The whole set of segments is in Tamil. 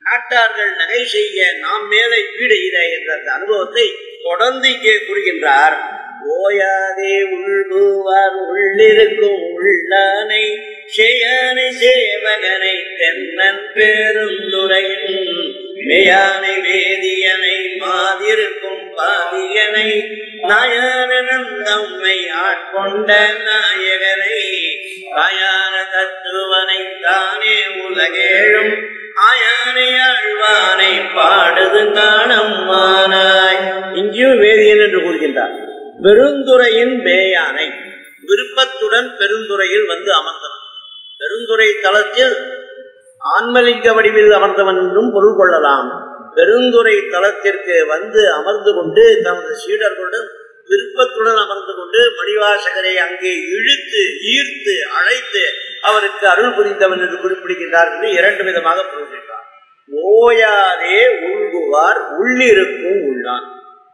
நாட்டார்கள் நகை செய்ய நாம் மேலே வீடு இத என்ற அந்த அனுபவத்தை தொடர்ந்து இங்கே கூறுகின்றார் ஓயாதே உள்குவார் உள்ளிருக்கும் உள்ளானை செய்யானை சேவகனை தென்னன் பெருந்துரையின் மேயானை வேதியனை மாதிருக்கும் பாதியனை நாயனந்தம்மை ஆட்கொண்ட நாயகனை தாயான தத்துவனை தானே உலகேழும் ஆயானை ஆழ்வானை பாடுது காணம்மானாய் இங்கேயும் வேதியன் என்று கூறுகின்றார் பெருந்துறையின் மேயானை விருப்பத்துடன் பெருந்துறையில் வந்து அமர்ந்தவன் பெருந்துறை தளத்தில் ஆன்மலிங்க வடிவில் அமர்ந்தவன் என்றும் பொருள் கொள்ளலாம் பெருந்துறை தளத்திற்கு வந்து அமர்ந்து கொண்டு தமது சீடர்களுடன் விருப்பத்துடன் அமர்ந்து கொண்டு மணிவாசகரை அங்கே இழுத்து ஈர்த்து அழைத்து அவருக்கு அருள் புரிந்தவன் என்று குறிப்பிடுகின்றார் என்று இரண்டு விதமாக பொருள்கின்றார் ஓயாதே உள்குவார் உள்ளிருக்கும் உள்ளான்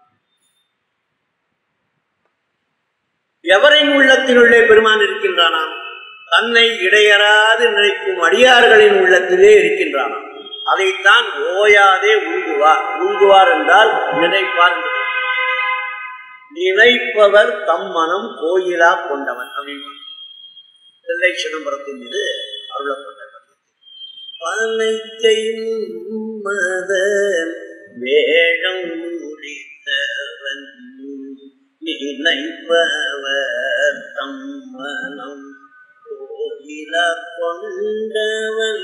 எவரின் உள்ளத்தினுள்ளே பெருமான் இருக்கின்றானாம் தன்னை இடையறாது நினைக்கும் அடியார்களின் உள்ளத்திலே இருக்கின்றானாம் அதைத்தான் ஓயாதே உள்குவார் உள்குவார் என்றால் நினைப்பார் என்று பொருள். நினைப்பவர் தம் மனம் கோயிலா கொண்டவன் அப்படின்னு தில்லை சிதம்பரத்தின் மீது அருளப்பட்டவர் பனைக்கையும் மதன் வேடம் முடித்தவன் நினைப்பவர் தம் மனம் கோயிலா கொண்டவன்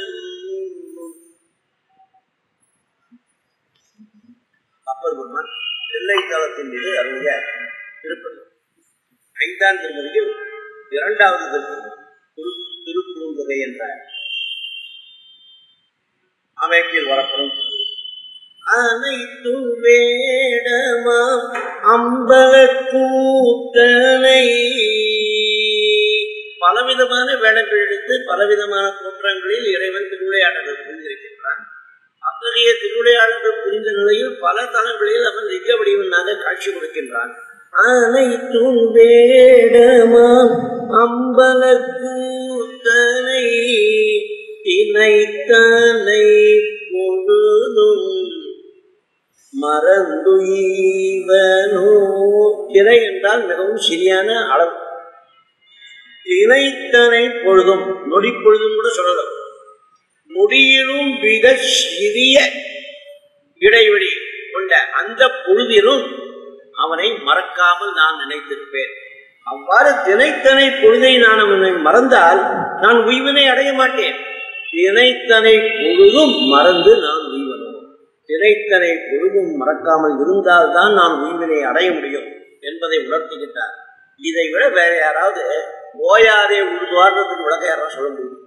அப்பர் பெருமான் தில்லை தளத்தின் மீது அருளிய திருப்பதி ஐந்தாம் திருமதியில் இரண்டாவது திருப்பதி திரு திருக்குறுந்தொகை என்ற அமைப்பில் வரப்படும் அனைத்து வேடமாம் அம்பல கூத்தனை பலவிதமான வேடங்கள் எடுத்து பலவிதமான தோற்றங்களில் இறைவன் திருவிளையாடல்கள் புரிந்திருக்கின்றான் அத்தகைய திருவிளையாடல்கள் புரிந்த நிலையில் பல தலங்களில் அவன் லிங்க வடிவனாக காட்சி கொடுக்கின்றான் அனைத்தும் வேடமாம் அம்பல கூத்தனை தினைத்தனை பொழுதும் மறந்துவனோ திரை என்றால் மிகவும் சிறியான அளவு தினைத்தனை பொழுதும் நொடி பொழுதும் கூட சொல்லலாம் நொடியிலும் மிக சிறிய இடைவெளி கொண்ட அந்த பொழுதிலும் அவனை மறக்காமல் நான் நினைத்திருப்பேன் அவ்வாறு தினைத்தனை பொழுதை நான் அவனை மறந்தால் நான் உய்வினை அடைய மாட்டேன் தினைத்தனை பொழுதும் மறந்து நான் உய்வனும் தினைத்தனை பொழுதும் மறக்காமல் இருந்தால்தான் நான் உய்வினை அடைய முடியும் என்பதை உணர்த்துகின்றார் இதை விட வேற யாராவது ஓயாதே உருதுவார்ன்றதுக்கு விளக்க யாராவது சொல்ல முடியும்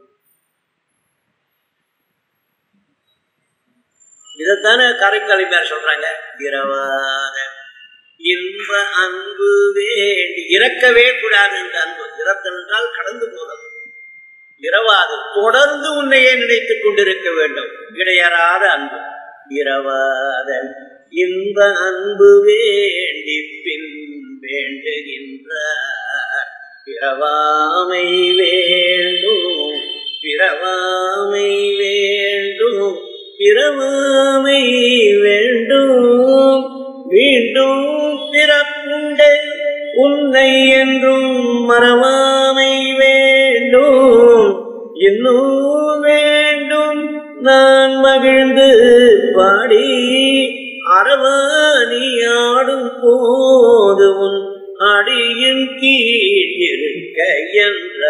இதைத்தானே காரைக்காலிமையார் சொல்றாங்க இரவாத இன்ப அன்பு வேண்டி இறக்கவே கூடாது இந்த அன்பு இறத்தென்றால் கடந்து போகிறது இரவாது தொடர்ந்து உன்னையே நினைத்துக் கொண்டிருக்க வேண்டும் இடையறாத அன்பு இரவாத இன்ப அன்பு வேண்டி பின் வேண்டுகின்றார் பிறவாமை வேண்டும் பிறவாமை வேண்டும் பிறவாமை வேண்டும் மீண்டும் பிறப்புண்டு உன்னை என்றும் மறவாமை வேண்டும் இன்னும் வேண்டும் நான் மகிழ்ந்து பாடி அரவாணி ஆடும் போது உன் அடியின் கீழ் இருக்க என்ற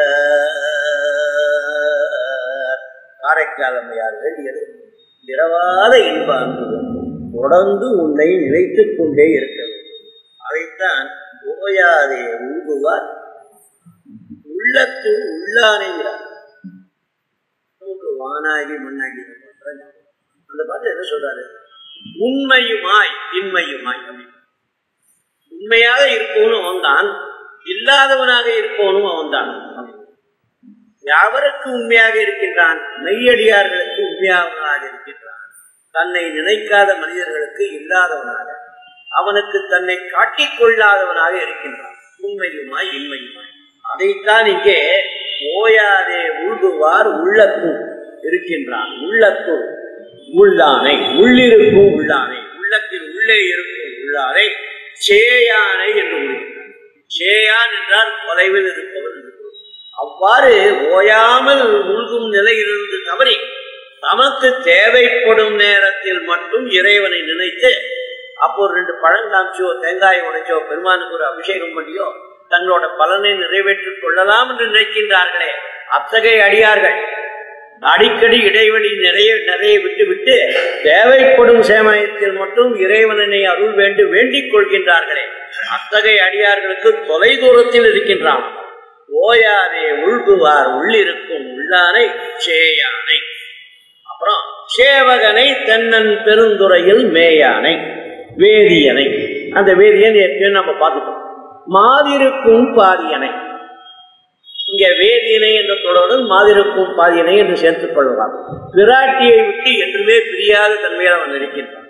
காரைக்காலமையார் வேண்டியது இரவாத இன்ப அன்புடன் தொடர்ந்து உன்னை நினைத்துக் கொண்டே இருக்க வேண்டும் அதைத்தான் ஓயாதே உள்குவார் உள்ளத்து உள்ளானைங்கிறார் நமக்கு வானாகி மண்ணாகி அந்த பாட்டு என்ன சொல்றாரு உண்மையுமாய் இன்மையுமாய் அப்படின்னு உண்மையாக இருப்பவனும் அவன்தான் இல்லாதவனாக இருப்பவனும் அவன்தான் யாவருக்கு உண்மையாக இருக்கின்றான் மெய்யடியார்களுக்கு உண்மையானவனாக இருக்கின்றான் தன்னை நினைக்காத மனிதர்களுக்கு இல்லாதவனாக அவனுக்கு தன்னை காட்டிக் கொள்ளாதவனாக இருக்கின்றான் உண்மையுமாய் இன்மையுமாய் அதைத்தான் இங்கே ஓயாதே உள்குவார் உள்ளத்துள் இருக்கின்றான் உள்ளத்துள் உள்ளானை உள்ளிருக்கும் உள்ளானை உள்ளத்தில் உள்ளே இருக்கும் உள்ளானை சேயானை என்று கூறுகிறார் சேயான் என்றால் தொலைவில் இருப்பவர் என்று பொருள். அவ்வாறு ஓயாமல் உள்கும் நிலையிலிருந்து தவறி தமக்கு தேவைப்படும் நேரத்தில் மட்டும் இறைவனை நினைத்து அப்போ ரெண்டு பழம் காமிச்சோ தேங்காய் உடைச்சோ பெருமானுக்கு ஒரு அபிஷேகம் பண்ணியோ தங்களோட பலனை நிறைவேற்றிக் கொள்ளலாம் என்று நினைக்கின்றார்களே அத்தகைய அடியார்கள் அடிக்கடி இடைவெளி நிறைய நிறைய விட்டு விட்டு தேவைப்படும் சேமயத்தில் மட்டும் இறைவனனை அருள் வேண்டு வேண்டிக் கொள்கின்றார்களே அத்தகைய அடியார்களுக்கு தொலை தூரத்தில் இருக்கின்றான் ஓயாதே உள்குவார் உள்ளிருக்கும் உள்ளானை சேயானை அப்புறம் சேவகனை தென்னன் பெருந்துறையில் மேயானை வேதியனை அந்த வேதியன் ஏற்கனவே நம்ம பார்த்துட்டோம் மாதிருக்கும் பாதியனை இங்க வேதியனை என்ற தொடருடன் மாதிருக்கும் பாதியனை என்று சேர்த்துக் கொள்ளலாம் பிராட்டியை விட்டு என்றுமே பிரியாத தன்மையில் அவன் இருக்கின்றான்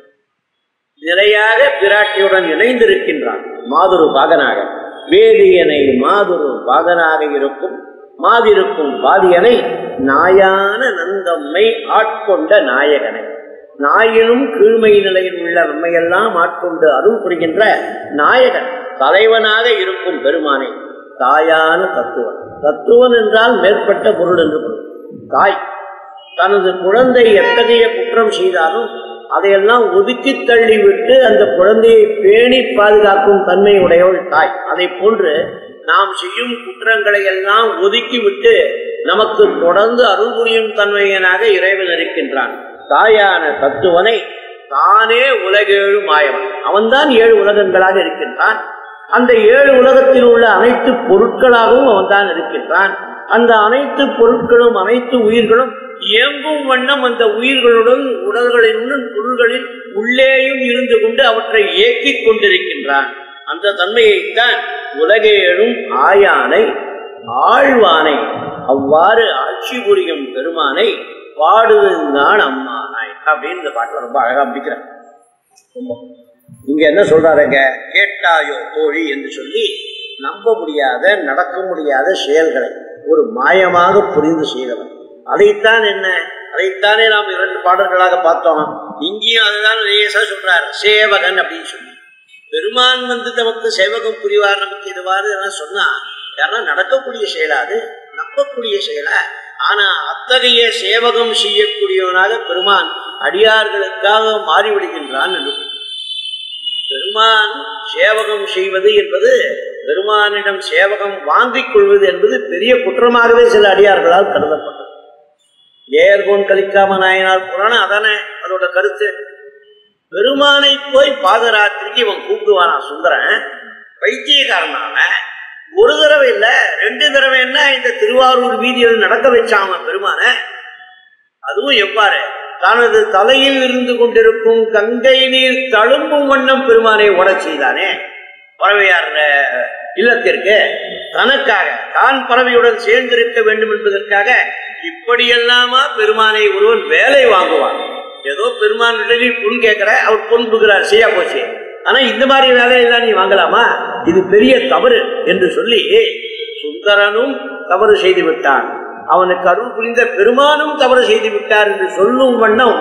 நிலையாக பிராட்டியுடன் இணைந்திருக்கின்றான் மாதுரு பாகனாக வேதியனை மாதுரு பாகனாக இருக்கும் மாதிருக்கும் பாதியனை நாயான நந்தம்மை ஆட்கொண்ட நாயகனை நாயினும் கீழ்மை நிலையில் உள்ள நம்மையெல்லாம் ஆட்கொண்டு அருள் புரிகின்ற நாயகன் தலைவனாக இருக்கும் பெருமானை தாயான தத்துவன் தத்துவன் என்றால் மேற்பட்ட பொருள் என்று பொருள் தாய் தனது குழந்தை எத்தகைய குற்றம் செய்தாலும் அதையெல்லாம் ஒதுக்கி தள்ளிவிட்டு அந்த குழந்தையை பேணி பாதுகாக்கும் தன்மை உடையவள் தாய் அதை போன்று நாம் செய்யும் குற்றங்களை எல்லாம் ஒதுக்கிவிட்டு நமக்கு தொடர்ந்து அருள் புரியும் தன்மையனாக இறைவன் இருக்கின்றான் தாயான தத்துவனை தானே உலகேழு மாயவன் அவன்தான் ஏழு உலகங்களாக இருக்கின்றான் அந்த ஏழு உலகத்தில் உள்ள அனைத்து பொருட்களாகவும் அவன்தான் இருக்கின்றான் அந்த அனைத்து பொருட்களும் அனைத்து உயிர்களும் இயங்கும் வண்ணம் அந்த உயிர்களுடன் உடல்களினுடன் பொருள்களில் உள்ளேயும் இருந்து கொண்டு அவற்றை இயக்கிக் கொண்டிருக்கின்றான் அந்த தன்மையைத்தான் உலகேழும் ஆயானை ஆழ்வானை அவ்வாறு ஆட்சி புரியும் பெருமானை பாடுவதுதான் அம்மானாய் அப்படின்னு இந்த பாட்டில் ரொம்ப அழகா முடிக்கிறேன் ரொம்ப இங்க என்ன சொல்றாருங்க கேட்டாயோ தோழி என்று சொல்லி நம்ப முடியாத நடக்க முடியாத செயல்களை ஒரு மாயமாக புரிந்து செய்தவன் அதைத்தான் என்ன அதைத்தானே நாம் இரண்டு பாடல்களாக பார்த்தோம் இங்கேயும் அதுதான் லேசா சொல்றார் சேவகன் அப்படின்னு சொல்லி பெருமான் வந்து நமக்கு சேவகம் புரிவார் நமக்கு இதுவாறு எல்லாம் சொன்னா யாரா நடக்கக்கூடிய செயலா அது நம்பக்கூடிய செயலா ஆனா அத்தகைய சேவகம் செய்யக்கூடியவனாக பெருமான் அடியார்களுக்காக மாறிவிடுகின்றான் என்று பெருமான் சேவகம் செய்வது என்பது பெருமானிடம் சேவகம் வாங்கிக் கொள்வது என்பது பெரிய குற்றமாகவே சில அடியார்களால் கருதப்பட்டது ஏர்கோன் கலிக்காம நாயனார் புராணம் அதானே அதோட கருத்து பெருமானை போய் பாதராத்திரிக்கு இவன் கூப்பிடுவானா சுந்தரன் பைத்தியக்காரனான ஒரு தடவை இல்ல ரெண்டு தடவை என்ன இந்த திருவாரூர் வீதியில் நடக்க வச்சாம பெருமான அதுவும் எவ்வாறு தனது தலையில் இருந்து கொண்டிருக்கும் கங்கை நீர் தழும்பும் வண்ணம் பெருமானை ஓடச் செய்தானே பறவையார் இல்லத்திற்கு தனக்காக தான் பறவையுடன் சேர்ந்திருக்க வேண்டும் என்பதற்காக இப்படியெல்லாமா பெருமானை ஒருவன் வேலை வாங்குவான் ஏதோ பெருமான் இடத்தில் பொன் கேட்கிற அவர் பொன் கொடுக்கிறார் செய்யா போச்சு ஆனா இந்த மாதிரி வேலையெல்லாம் நீ வாங்கலாமா இது பெரிய தவறு என்று சொல்லி சுந்தரனும் தவறு செய்து விட்டான் அவனுக்கு அருள் புரிந்த பெருமானும் தவறு செய்து விட்டார் என்று சொல்லும் வண்ணம்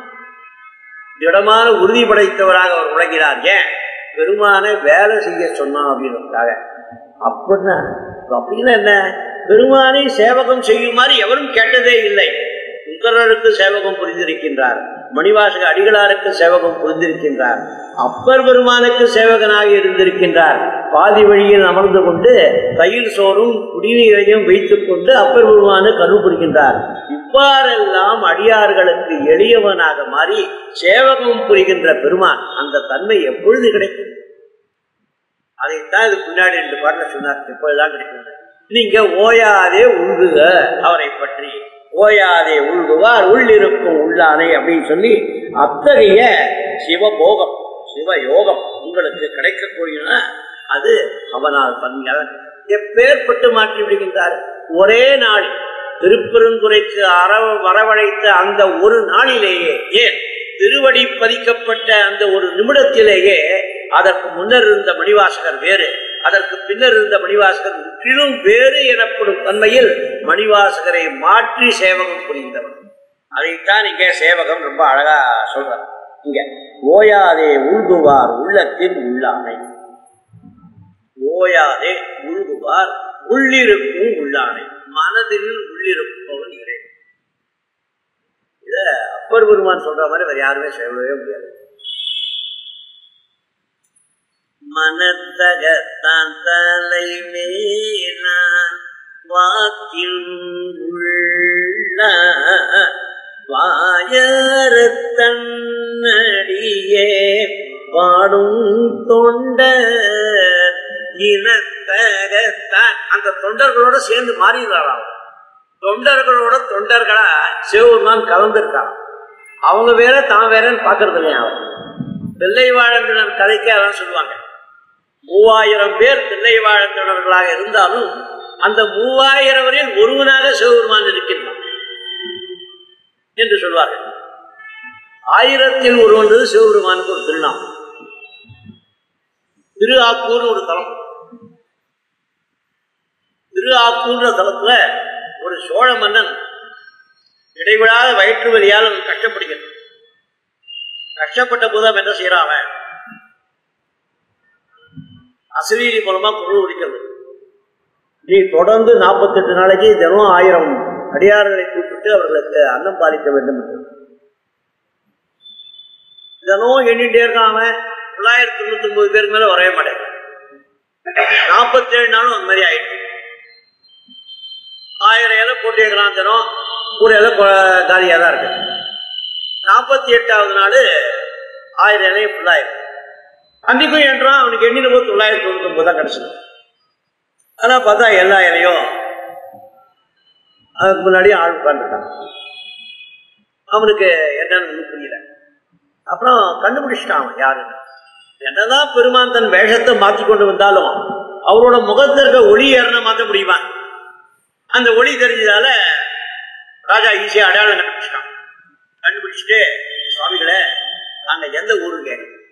திடமான உறுதி படைத்தவராக அவர் உழைக்கிறார் ஏன் பெருமானை வேலை செய்ய சொன்னான் அப்படின்றதுக்காக அப்படின்னா அப்படின்னா என்ன பெருமானை சேவகம் செய்யுமாறு எவரும் கேட்டதே இல்லை சுந்தரருக்கு சேவகம் புரிந்திருக்கின்றார் மணிவாசக அடிகளாருக்கு சேவகம் புரிந்திருக்கின்றார் அப்பர் பெருமானுக்கு சேவகனாக இருந்திருக்கின்றார் பாதி வழியில் அமர்ந்து கொண்டு தயிர் சோறும் குடிநீரையும் வைத்துக் கொண்டு அப்பர் பெருமானு கரு புரிகின்றார் இவ்வாறெல்லாம் அடியார்களுக்கு எளியவனாக மாறி சேவகம் புரிகின்ற பெருமான் அந்த தன்மை எப்பொழுது கிடைக்கும் அதைத்தான் இதுக்கு முன்னாடி ரெண்டு பாட்டில் சொன்னார் எப்பொழுதுதான் கிடைக்கும் நீங்க ஓயாதே உள்குக அவரை பற்றி ஓயாதே உள்குவார் உள்ளிருக்கும் உள்ளானை அப்படின்னு சொல்லி அத்தகைய சிவபோகம் சிவயோகம் உங்களுக்கு கிடைக்கக்கூடியனா அது அவனால் தன்மையால் எப்பேற்பட்டு மாற்றி விடுகின்றார் ஒரே நாள் திருப்பெருந்துறைக்கு அற வரவழைத்த அந்த ஒரு நாளிலேயே ஏன் திருவடி பதிக்கப்பட்ட அந்த ஒரு நிமிடத்திலேயே அதற்கு முன்னர் இருந்த மணிவாசகர் வேறு அதற்கு பின்னர் இருந்த மணிவாசகர் முற்றிலும் வேறு எனப்படும் தன்மையில் மணிவாசகரை மாற்றி சேவகம் புரிந்தவர் அதைத்தான் இங்கே சேவகம் ரொம்ப அழகா சொல்றார் இங்க ஓயாதே உள்குவார் உள்ளத்தின் உள்ளாமை ஓயாதே உள்குவார் உள்ளிருக்கும் உள்ளானை மனதில் உள்ளிருப்பவன் இறை இத அப்பர் பெருமான் சொல்ற மாதிரி வேற யாருமே சொல்லவே முடியாது மனத்தகத்தான் தலை மேலான் வாக்கில் உள்ள வாயரத்தன்னடியே பாடும் தொண்ட இனத்தகத்தான் அந்த தொண்டர்களோட சேர்ந்து மாறிடுறாராம் தொண்டர்களோட தொண்டர்களா சிவபெருமான் கலந்துருக்கான் அவங்க வேற தான் வேறன்னு பாக்குறது இல்லையா அவன் தில்லை வாழந்தினர் கதைக்கு அதான் சொல்லுவாங்க மூவாயிரம் பேர் தில்லை வாழந்தினர்களாக இருந்தாலும் அந்த மூவாயிரம் வரையில் ஒருவனாக சிவபெருமான் இருக்கின்றான் என்று சொல்வார்கள் ஆயிரத்தில் ஒருவன்றது சிவபெருமானுக்கு ஒரு திருநாமம் திரு ஆக்கூர்னு ஒரு தலம் திரு ஆக்கூர்ன்ற தலத்துல ஒரு சோழ மன்னன் இடைவிடாத வயிற்று வலியால் அவன் கஷ்டப்படுகிறான் கஷ்டப்பட்ட போது அவன் என்ன செய்யறான் அவன் அசரீரி மூலமா குழு குடிக்கிறது நீ தொடர்ந்து நாற்பத்தெட்டு நாளைக்கு தினம் ஆயிரம் அடியார்களை கூப்பிட்டு அவர்களுக்கு அன்னம் பாலிக்க வேண்டும் என்று தினம் எண்ணிட்டே இருக்கான் அவன் தொள்ளாயிரத்தி தொண்ணூத்தி ஒன்பது பேர் மேல வரவே மாட்டேன் நாற்பத்தேழு நாளும் அந்த மாதிரி ஆயிடுச்சு ஆயிரம் இலை போட்டு வைக்கிறான் தினம் ஒரு இலை காலியாக தான் இருக்கு நாற்பத்தி எட்டாவது நாள் ஆயிரம் இலையும் ஃபுல்லாயிருக்கு அன்னைக்கும் என்றான் அவனுக்கு எண்ணின போது தொள்ளாயிரத்தி தொண்ணூத்தி ஒன்பது தான் கிடைச்சது ஆனா பார்த்தா எல்லா இலையும் அதுக்கு முன்னாடி ஆள் உட்காந்துட்டான் அவனுக்கு என்னன்னு ஒண்ணும் புரியல அப்புறம் கண்டுபிடிச்சிட்டான் அவன் யாருன்னு என்னதான் பெருமான் தன் வேஷத்தை மாற்றி கொண்டு வந்தாலும் அவரோட முகத்தில் இருக்க ஒளி ஏறின மாற்ற முடியுமா அந்த ஒளி தெரிஞ்சதால ராஜா ஈஸியா அடையாளம் கண்டுபிடிச்சிட்டான் கண்டுபிடிச்சிட்டு சுவாமிகளே நாங்க எந்த ஊருங்க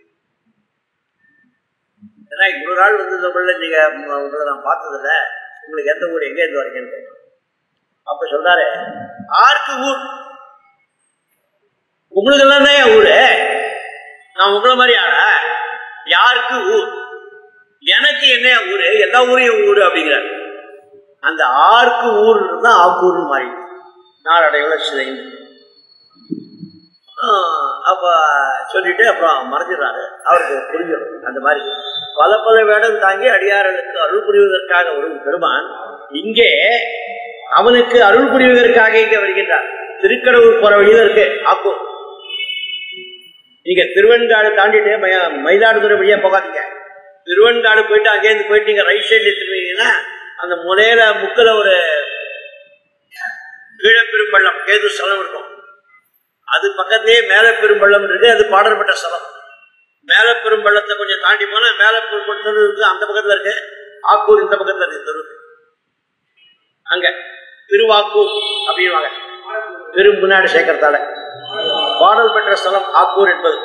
ஏன்னா இவ்வளவு நாள் வந்து நீங்க உங்க- உங்களை நான் பார்த்ததில்ல உங்களுக்கு எந்த ஊர் எங்க இருந்து வரீங்கன்னு கேட்டோம் அப்ப சொல்றாரு ஆருக்கு ஊர் உங்களுக்கு எல்லாம் தான் என் ஊரு நான் உங்களை மாதிரி ஆளா யாருக்கு ஊர் எனக்கு என்ன ஊரு எல்லா ஊரையும் ஊரு அப்படிங்கிறார் அந்த ஆருக்கு ஊர் தான் ஆக்கூர்னு மாறி நாளடைவில் சிதைந்து ஆஹ் அப்ப சொல்லிட்டு அப்புறம் மறைஞ்சிடறாரு அவருக்கு புரிஞ்சிடும் அந்த மாதிரி பல பல வேடம் தாங்கி அடியார்களுக்கு அருள் புரிவதற்காக வரும் பெருமான் இங்கே அவனுக்கு அருள் புரிவதற்காக இங்கே வருகின்றார் திருக்கடவுர் போற வழியில இருக்கு ஆக்கூர் நீங்க திருவெண்காடு தாண்டிட்டு மய- மயிலாடுதுறை வழியா போகாதீங்க திருவெண்காடு போயிட்டு அங்கேருந்து போயிட்டு நீங்க ரைட் சைட்ல திரும்பிங்கன்னா அந்த முனையில முக்கில் ஒரு கீழே பெரும்பள்ளம் கேது ஸ்தலம் இருக்கும் அது பக்கத்திலேயே மேல பெரும்பள்ளம் இருக்கு அது பாடற்பட்ட ஸ்தலம் மேல பெரும்பள்ளத்தை கொஞ்சம் தாண்டி போனா மேல பெரும்பள்ளம் இருக்கு அந்த பக்கத்துல இருக்கு ஆக்கூர் இந்த பக்கத்துல இருக்கு தெரு அங்க திருவாக்கூர் அப்படின்வாங்க பெரு முன்னாடி சேர்க்கறதால பாடல் பெற்ற ஸ்தலம் ஆக்கூர் என்பது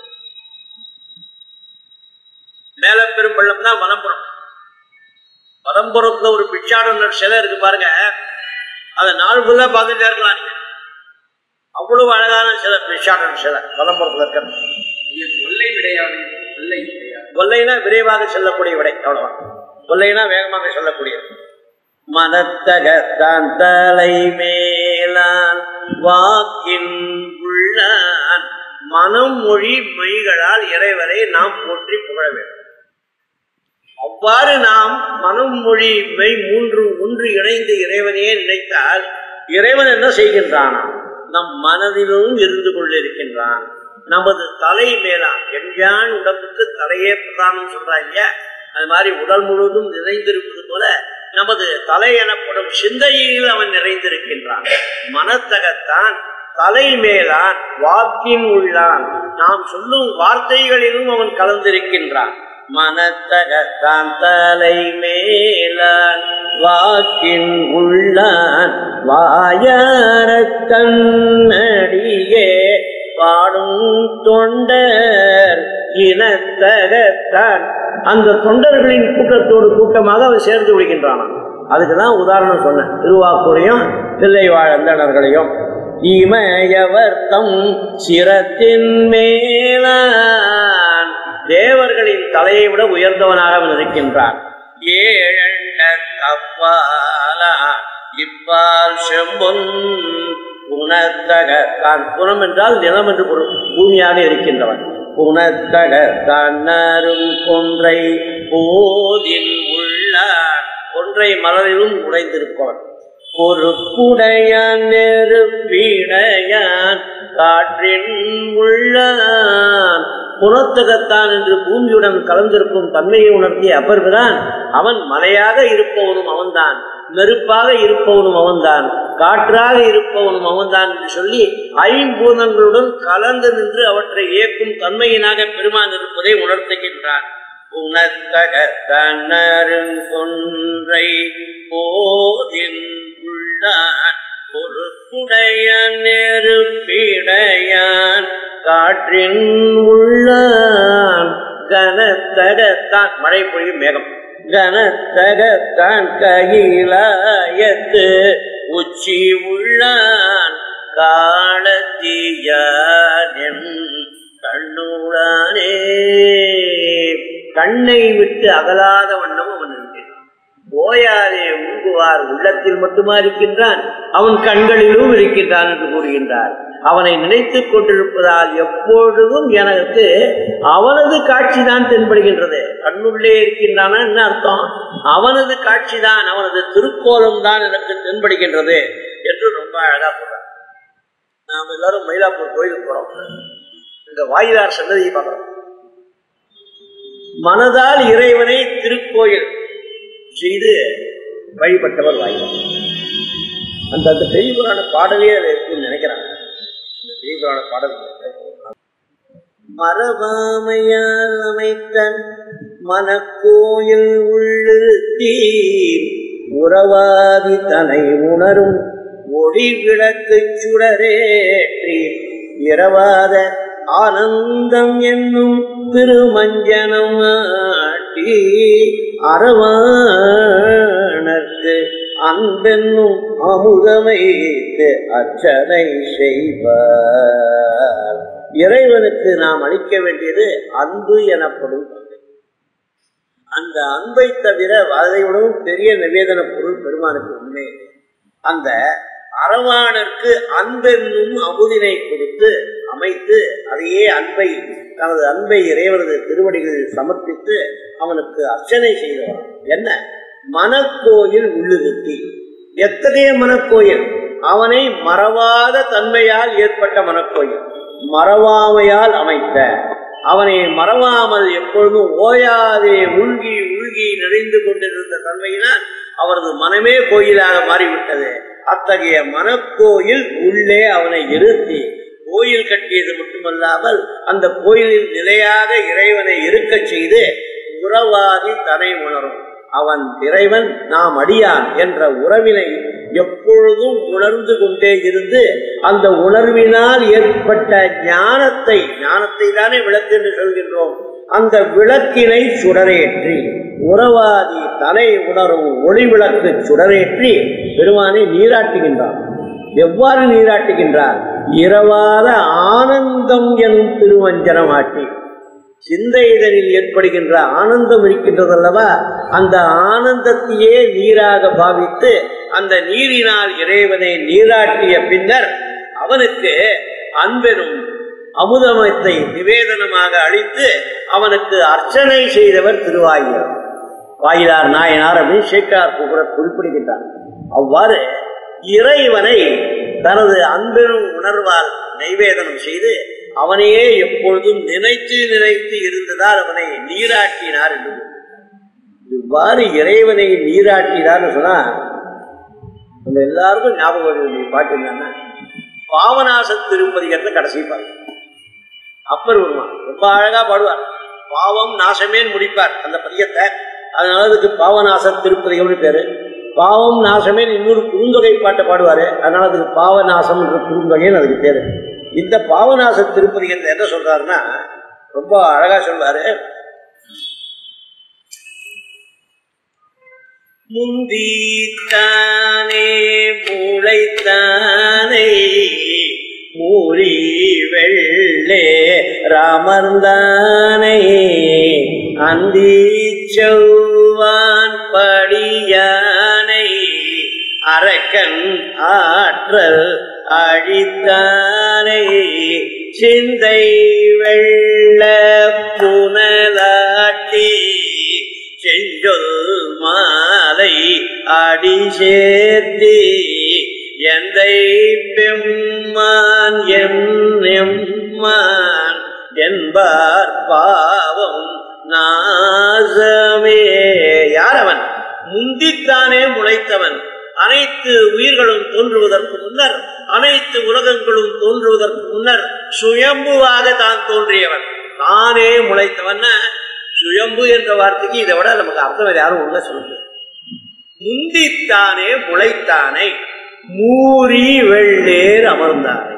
மேல பெரும்பள்ளம் தான் வனம்புறம் வனம்புறத்துல ஒரு பிச்சாடனர் சிலை இருக்கு பாருங்க அதை நாள் ஃபுல்லா பார்த்துட்டே இருக்கலாம் நீங்க அவ்வளவு அழகான சிலை பிச்சாடனர் சிலை வனம்புறத்துல இருக்கிறது கொள்ளை விடையாடு கொள்ளை விடையாடு கொல்லைனா விரைவாக செல்லக்கூடிய விடை அவ்வளவுதான் கொல்லைனா வேகமாக செல்லக்கூடியது மனத்தகத்தான் தலை மேலான் வாக்கின் உள்ளான் மனம் மொழி மெய்களால் இறைவரை நாம் போற்றி புகழ வேண்டும் அவ்வாறு நாம் மனம் மொழி மெய் மூன்றும் ஒன்று இணைந்து இறைவனையே நினைத்தால் இறைவன் என்ன செய்கின்றான் நம் மனதிலும் இருந்து கொண்டிருக்கின்றான் நமது தலை மேலாம் எஞ்சான் உடம்புக்கு தலையே பிரதானம் சொல்றாங்க அது மாதிரி உடல் முழுவதும் நிறைந்திருப்பது போல நமது தலை எனப்படும் சிந்தையில் அவன் நிறைந்திருக்கின்றான் மனத்தகத்தான் தலை மேலான் வாக்கின் உள்ளான் நாம் சொல்லும் வார்த்தைகளிலும் அவன் கலந்திருக்கின்றான் மனத்தகத்தான் தலை மேலான் வாக்கின் உள்ளான் வாயார கண்ணடியே பாடும் தொண்டர் இனத்தகத்தான் அந்த தொண்டர்களின் கூட்டத்தோடு கூட்டமாக அவன் சேர்ந்து விடுகின்றானாம் அதுக்கு தான் உதாரணம் சொன்னேன் திருவாக்கூரையும் தில்லை வாழ்ந்தனர்களையும் இமயவர்த்தம் சிரத்தின் மேலான் தேவர்களின் தலையை விட உயர்ந்தவனாக அவன் இருக்கின்றான் ஏழண்ட கப்பாலா இப்பால் செம்பொன் புனத்தக தான் புனம் என்றால் நிலம் என்று பொருள் பூமியாக இருக்கின்றவன் புனத்தக தன்னரும் கொன்றை போதில் உள்ளான் கொன்றை மலரிலும் உடைந்திருப்பவன் பொறுப்புடையான் நெருப்பிடையான் காற்றின் உள்ளான் புறத்தகத்தான் என்று பூமியுடன் கலந்திருக்கும் தன்மையை உணர்த்திய அப்பர்தான் அவன் மலையாக இருப்பவனும் அவன்தான் நெருப்பாக இருப்பவனும் அவன்தான் காற்றாக இருப்பவனும் அவன்தான் என்று சொல்லி ஐம்பூதங்களுடன் கலந்து நின்று அவற்றை இயக்கும் தன்மையினாக பெருமான் இருப்பதை உணர்த்துகின்றான் உணர்த்தக தன்னருங்கொன்றை போதின் உள்ளான் பொறுப்புடைய நெருப்பிடையான் காற்றின் உள்ளான் கனத்தகத்தான் மழை பொழியும் மேகம் கனத்தகத்தான் கையிலாயத்து உச்சி உள்ளான் காலத்தீயான் கண்ணுடானே கண்ணை விட்டு அகலாத வண்ணம் அவன் இருக்கிறான் ஓயாதே உங்குவார் உள்ளத்தில் மட்டுமா இருக்கின்றான் அவன் கண்களிலும் இருக்கின்றான் என்று கூறுகின்றார் அவனை நினைத்துக் கொண்டிருப்பதால் எப்பொழுதும் எனக்கு அவனது காட்சி தான் தென்படுகின்றது கண்ணுள்ளே இருக்கின்றானா என்ன அர்த்தம் அவனது காட்சி தான் அவனது திருக்கோலம் தான் எனக்கு தென்படுகின்றது என்று ரொம்ப அழகா சொல்றான் நாம் எல்லாரும் மயிலாப்பூர் கோயிலுக்கு போறோம் இந்த வாயிலார் சன்னதியை பார்க்கிறோம் மனதால் இறைவனை திருக்கோயில் செய்து வழிபட்டவர் வாயிலார் அந்த அந்த பெரிய புராண பாடலே அது இருக்குன்னு நினைக்கிறாங்க அந்த பெரிய புராண பாடல் மரபாமையால் அமைத்தன் மனக்கோயில் உள்ளிருத்தி உறவாதி தனை உணரும் ஒளி விளக்கு சுடரேற்றி இரவாத ஆனந்தம் என்னும் திருமஞ்சனம் ஆட்டி அறவாணர்க்கு அன்பென்னும் அமுதமைத்து அர்ச்சனை செய்வார் இறைவனுக்கு நாம் அளிக்க வேண்டியது அன்பு எனப்படும் தன்மை. அந்த அன்பை தவிர அதை விடவும் பெரிய நிவேதன பொருள் பெருமானுக்கு உண்மை அந்த அரவாணருக்கு அன்பென்னும் அமுதினை கொடுத்து அமைத்து அதையே அன்பை தனது அன்பை இறைவனது திருவடிகளில் சமர்ப்பித்து அவனுக்கு அர்ச்சனை செய்தவன் என்ன மனக்கோயில் உள்ளுறுத்தி எத்தகைய மனக்கோயில் அவனை மறவாத தன்மையால் ஏற்பட்ட மனக்கோயில் மறவாமையால் அமைத்த அவனை மறவாமல் எப்பொழுதும் ஓயாதே உள்கி உள்கி நிறைந்து கொண்டிருந்த தன்மையினால் அவரது மனமே கோயிலாக மாறிவிட்டது அத்தகைய மனக்கோயில் உள்ளே அவனை இருத்தி கோயில் கட்டியது மட்டுமல்லாமல் அந்த கோயிலில் நிலையாக இறைவனை இருக்கச் செய்து உறவாதி தனை உணரும் அவன் இறைவன் நாம் அடியான் என்ற உறவினை எப்பொழுதும் உணர்ந்து கொண்டே இருந்து அந்த உணர்வினால் ஏற்பட்ட ஞானத்தை ஞானத்தை தானே விளக்கு என்று சொல்கின்றோம் அந்த விளக்கினை சுடரேற்றி உறவாதி தலை உணரும் ஒளி விளக்கு சுடரேற்றி பெருமானை நீராட்டுகின்றான் எவ்வாறு நீராட்டுகின்றார் இரவாத ஆனந்தம் எனும் திருவஞ்சனமாட்டி சிந்தைதனில் ஏற்படுகின்ற ஆனந்தம் இருக்கின்றதல்லவா அந்த ஆனந்தத்தையே நீராக பாவித்து அந்த நீரினால் இறைவனை நீராட்டிய பின்னர் அவனுக்கு அன்பெனும் அமுதமத்தை நிவேதனமாக அளித்து அவனுக்கு அர்ச்சனை செய்தவர் திருவாயூர் வாயிலார் நாயனார் அப்படின்னு சேக்கார் புகழ குறிப்பிடுகின்றார் அவ்வாறு இறைவனை தனது அன்பெனும் உணர்வால் நைவேதனம் செய்து அவனையே எப்பொழுதும் நினைத்து நினைத்து இருந்ததால் அவனை நீராட்டினார் என்று இவ்வாறு இறைவனை நீராட்டினார்னு சொன்னா நம்ம எல்லாருக்கும் ஞாபகம் வருது இந்த பாட்டு என்னன்னா பாவநாச திருப்பதிகத்தை கடைசி பாட்டு அப்பர் வருவான் ரொம்ப அழகா பாடுவார் பாவம் நாசமேன்னு முடிப்பார் அந்த பதியத்தை அதனால அதுக்கு பாவநாச திருப்பதிகம்னு பேரு பாவம் நாசமே இன்னொரு குறுந்தொகை பாட்டை பாடுவாரு அதனால அதுக்கு பாவநாசம் என்ற குறுந்தொகைன்னு அதுக்கு பேரு இந்த பாவநாச திருப்பதிகத்தை என்ன சொல்றாருன்னா ரொம்ப அழகா சொல்வாரு முந்தித்தானே மூளைத்தானே மூரி வெள்ளே ராமர்ந்தானே அந்தி செவ்வான் படியானை அரக்கன் ஆற்றல் அழித்தானை சிந்தை வெள்ள புனலாட்டி செஞ்சொல் மாலை அடி சேர்த்தி எந்தை பெம்மான் எம்மான் என்பார் பாவம் நாசமே யார் அவன் முந்தித்தானே முளைத்தவன் அனைத்து உயிர்களும் தோன்றுவதற்கு முன்னர் அனைத்து உலகங்களும் தோன்றுவதற்கு முன்னர் சுயம்புவாக தான் தோன்றியவன் தானே முளைத்தவன் சுயம்பு என்ற வார்த்தைக்கு இதை விட நமக்கு அர்த்தம் வேற யாரும் உள்ள சொல்லுங்க முந்தித்தானே முளைத்தானே மூரி வெள்ளேர் அமர்ந்தானே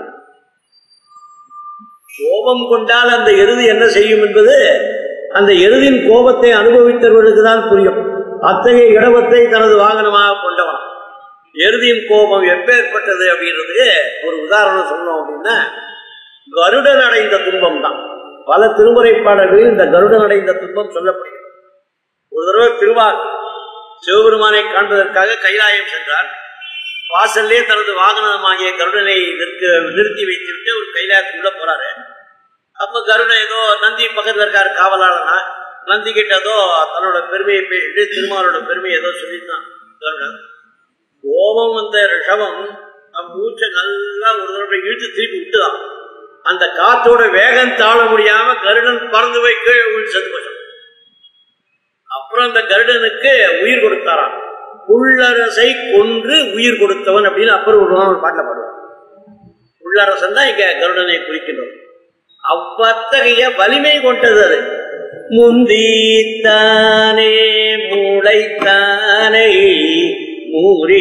கோபம் கொண்டால் அந்த எருது என்ன செய்யும் என்பது அந்த எருதின் கோபத்தை அனுபவித்தவர்களுக்கு தான் புரியும் அத்தகைய இடவத்தை தனது வாகனமாக கொண்டவன் எருதின் கோபம் எப்பேற்பட்டது அப்படின்றதுக்கு ஒரு உதாரணம் சொன்னோம் அப்படின்னா கருடன் அடைந்த துன்பம் தான் பல திருமுறை பாடல்களில் இந்த கருடன் அடைந்த துன்பம் சொல்லப்படுகிறது ஒரு தடவை திருவார் சிவபெருமானை காண்பதற்காக கைலாயம் சென்றார் வாசல்லே தனது வாகனமாகிய கருடனை இதற்கு நிறுத்தி வைத்துவிட்டு ஒரு கைலாயத்துக்குள்ள போறாரு அப்ப கருடன் ஏதோ நந்தி பக்கத்துல இருக்காரு காவலாளனா நந்தி கிட்ட ஏதோ தன்னோட பெருமையை பேசிட்டு திருமாலோட பெருமையை ஏதோ சொல்லியிருந்தான் கருடன் கோபம் வந்த ரிஷபம் நம் மூச்சை நல்லா ஒரு தடவை இழுத்து திருப்பி விட்டுதான் அந்த காத்தோட வேகம் தாழ முடியாம கருடன் பறந்து போய் கீழே விழுந்து செத்து போச்சான் அப்புறம் அந்த கருடனுக்கு உயிர் கொடுத்தாராம் புள்ளரசை கொன்று உயிர் கொடுத்தவன் அப்படின்னு அப்புறம் ஒரு நாள் ஒரு பாட்டில் பாடுவார் புள்ளரசன் தான் இங்க கருடனை குறிக்கின்றோம் அவ்வத்தகைய வலிமை கொண்டது அது முந்தித்தானே மூளைத்தானே மூரி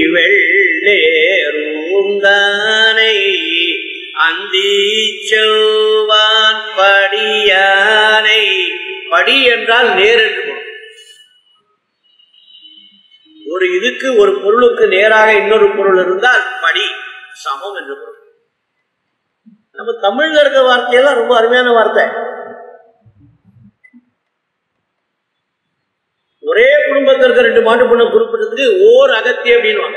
வெள்ளேருந்தானை அந்தி செவ்வான் படியானை படி என்றால் நேர் என்று பொருள். ஒரு இதுக்கு ஒரு பொருளுக்கு நேராக இன்னொரு பொருள் இருந்தால் படி சமம் என்று பொருள் நம்ம தமிழ்ல இருக்க வார்த்தையெல்லாம் ரொம்ப அருமையான வார்த்தை ஒரே குடும்பத்தில் இருக்க ரெண்டு மாட்டு பொண்ணை குறிப்பிட்டதுக்கு ஓர் அகத்தி அப்படின்வாங்க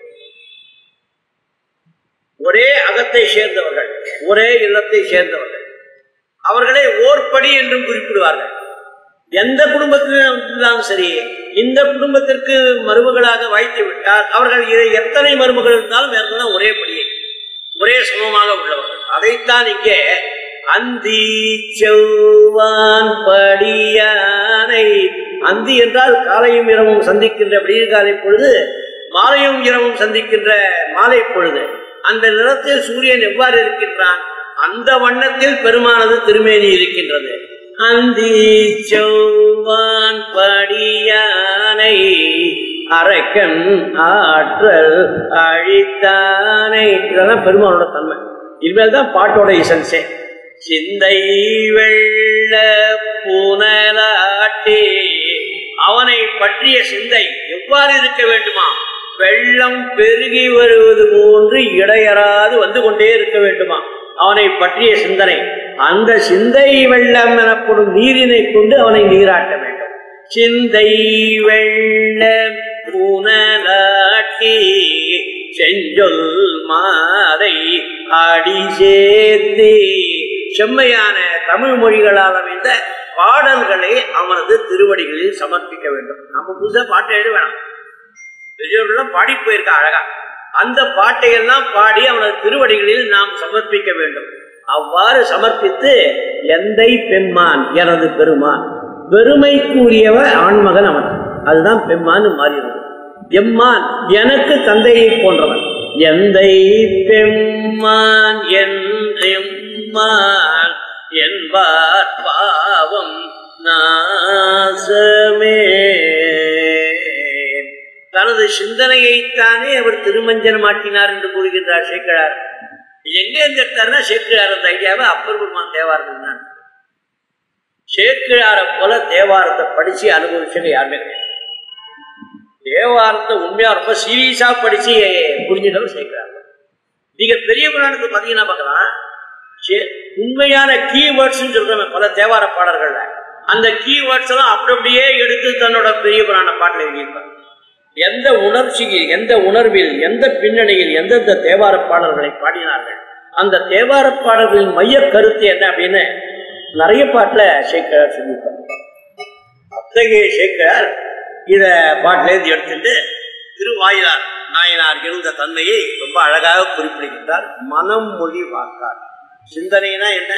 ஒரே அகத்தை சேர்ந்தவர்கள் ஒரே இல்லத்தை சேர்ந்தவர்கள் அவர்களை ஓர்படி என்றும் குறிப்பிடுவார்கள் எந்த குடும்பத்திலும் சரி இந்த குடும்பத்திற்கு மருமகளாக வாய்த்து விட்டால் அவர்கள் இதை எத்தனை மருமகள் இருந்தாலும் வேறதான் ஒரே படியை ஒரே சமமாக உள்ளவர்கள் அதைத்தான் இங்கே அந்தி செவ்வான் படியானை அந்தி என்றால் காலையும் இரவும் சந்திக்கின்ற விடியற் காலை பொழுது மாலையும் இரவும் சந்திக்கின்ற மாலை பொழுது அந்த நிறத்தில் சூரியன் எவ்வாறு இருக்கின்றான் அந்த வண்ணத்தில் பெருமானது திருமேனி இருக்கின்றது அந்தி செவ்வான் படியானை அரக்கன் ஆற்றல் அழித்தானை இதெல்லாம் பெருமானோட தன்மை இனிமேல் தான் பாட்டோட இசன்சே சிந்தை வெள்ள புனலாட்டி அவனை பற்றிய சிந்தை எவ்வாறு இருக்க வேண்டுமா வெள்ளம் பெருகி வருவது போன்று இடையறாது வந்து கொண்டே இருக்க வேண்டுமா அவனை பற்றிய சிந்தனை அந்த சிந்தை வெள்ளம் எனப்படும் நீரினை கொண்டு அவனை நீராட்ட வேண்டும் சிந்தை வெள்ள புனலாட்டி செஞ்சொல் மாதை அடி சேர்த்தி செம்மையான தமிழ் மொழிகளால் அமைந்த பாடல்களை அவனது திருவடிகளில் சமர்ப்பிக்க வேண்டும் நம்ம புதுசா பாட்டு எழுத வேணாம் பெரியவர்கள்லாம் பாடி போயிருக்கா அழகா அந்த பாட்டையெல்லாம் பாடி அவனது திருவடிகளில் நாம் சமர்ப்பிக்க வேண்டும் அவ்வாறு சமர்ப்பித்து எந்தை பெம்மான் எனது பெருமான் பெருமைக்குரியவ ஆண்மகன் அவன் அதுதான் பெம்மான் மாறினது எம்மான் எனக்கு தந்தையை போன்றவன் எந்தை பெம்மான் என்றெம்மான் என்பார் பாவம் நாசமே தனது சிந்தனையைத்தானே அவர் திருமஞ்சனம் மாட்டினார் என்று கூறுகின்றார் சேக்கிழார் எங்க இருந்து எடுத்தாருன்னா சேக்கிழார் அந்த ஐடியாவை அப்பர் பெருமான் தேவாரத்தில் தான் சேக்கிழாரை போல தேவாரத்தை படிச்சு அனுபவிச்சவங்க யாருமே கிடையாது தேவாரத்தை உண்மையா ரொம்ப சீரியஸா படிச்சு புரிஞ்சுட்டவங்க சேர்க்கிறாங்க நீங்க பெரிய புராணத்தை பாத்தீங்கன்னா பார்க்கலாம் சே- உண்மையான கீவேர்ட்ஸ் சொல்றோமே பல தேவார பாடல்கள்ல அந்த கீவேர்ட்ஸ் எல்லாம் அப்படி அப்படியே எடுத்து தன்னோட பெரிய புராண பாட்டில் எழுதியிருப்பாங்க எந்த உணர்ச்சியில் எந்த உணர்வில் எந்த பின்னணியில் எந்தெந்த தேவார பாடல்களை பாடினார்கள் அந்த தேவார பாடல்களின் மைய கருத்து என்ன அப்படின்னு நிறைய பாட்டுல சேக்கரார் சொல்லியிருப்பாங்க அத்தகைய சேக்கரார் இத பாட்டிலேருந்து எடுத்துட்டு திருவாயிலார் நாயனார் இருந்த தன்மையை ரொம்ப அழகாக குறிப்பிடுகின்றார் மனம் மொழி வாக்கார் சிந்தனைனா என்ன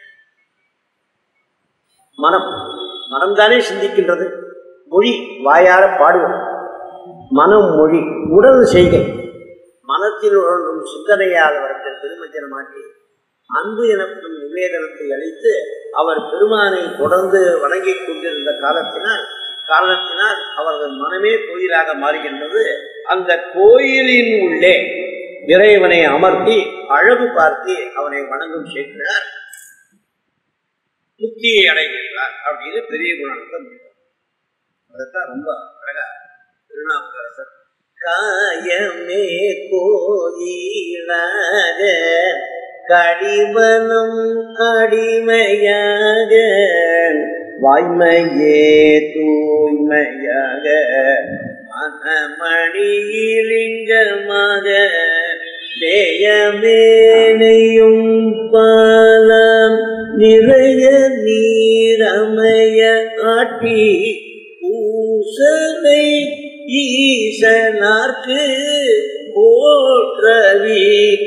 மனம் மனம்தானே சிந்திக்கின்றது மொழி வாயார பாடுவது மனம் மொழி உடல் செய்கை மனத்தில் உழன்றும் சிந்தனையால் அவர்கள் திருமஞ்சனமாக்கி அன்பு எனப்படும் நிவேதனத்தை அளித்து அவர் பெருமானை தொடர்ந்து வணங்கிக் கொண்டிருந்த காலத்தினால் காரணத்தினால் அவர்கள் மனமே கோயிலாக மாறுகின்றது அந்த கோயிலின் உள்ளே இறைவனை அமர்த்தி அழகு பார்த்து அவனை வணங்கும் சேர்க்கிறார் முக்தியை அடைகின்றார் அப்படின்னு பெரிய குணத்தை முடியும் அதுதான் ரொம்ப அழகா திருநாவுக்கரசர் காயமே கோயிலாக கடிமனம் அடிமையாக வாய்மையே தூய்மையாக மனமணியிலிங்கமாக தேயமேனையும் பாலம் நிறைய நீரமைய ஆட்டி பூசனை ஈசனார்க்கு போற்றவி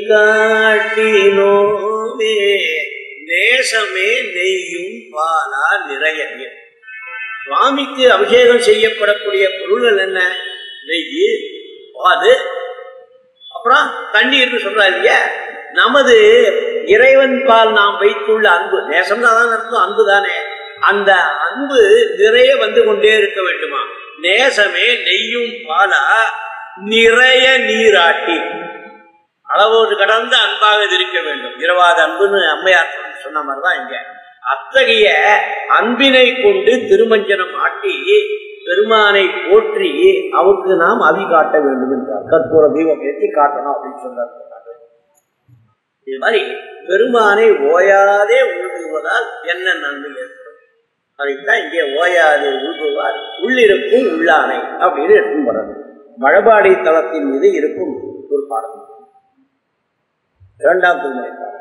காட்டினோமே நேசமே நெய்யும் பாலா நிறைய நீர் சுவாமிக்கு அபிஷேகம் செய்யப்படக்கூடிய பொருள்கள் என்ன நெய் பாது அப்புறம் தண்ணீர்னு சொல்றாரு இல்லையா நமது இறைவன் பால் நாம் வைத்துள்ள அன்பு நேசம் தான் அர்த்தம் அன்பு தானே அந்த அன்பு நிறைய வந்து கொண்டே இருக்க வேண்டுமா நேசமே நெய்யும் பாலா நிறைய நீராட்டி அளவோடு கடந்த அன்பாக இது இருக்க வேண்டும் இரவாத அன்புன்னு அம்மையார் சொன்ன மாதிரிதான் இங்க அத்தகைய அன்பினை கொண்டு திருமஞ்சனம் ஆட்டி பெருமானை போற்றி அவருக்கு நாம் அவி காட்ட வேண்டும் என்றார் கற்பூர தீபம் ஏற்றி காட்டணும் அப்படின்னு சொன்னார் இது மாதிரி பெருமானை ஓயாதே உழுகுவதால் என்ன நன்மை ஏற்படும் அதைத்தான் இங்கே ஓயாதே உழுகுவார் உள்ளிருக்கும் உள்ளானை அப்படின்னு எடுக்கும் போறது மழபாடி தளத்தின் மீது இருக்கும் ஒரு பாடம் இரண்டாம் திருமுறை பாடம்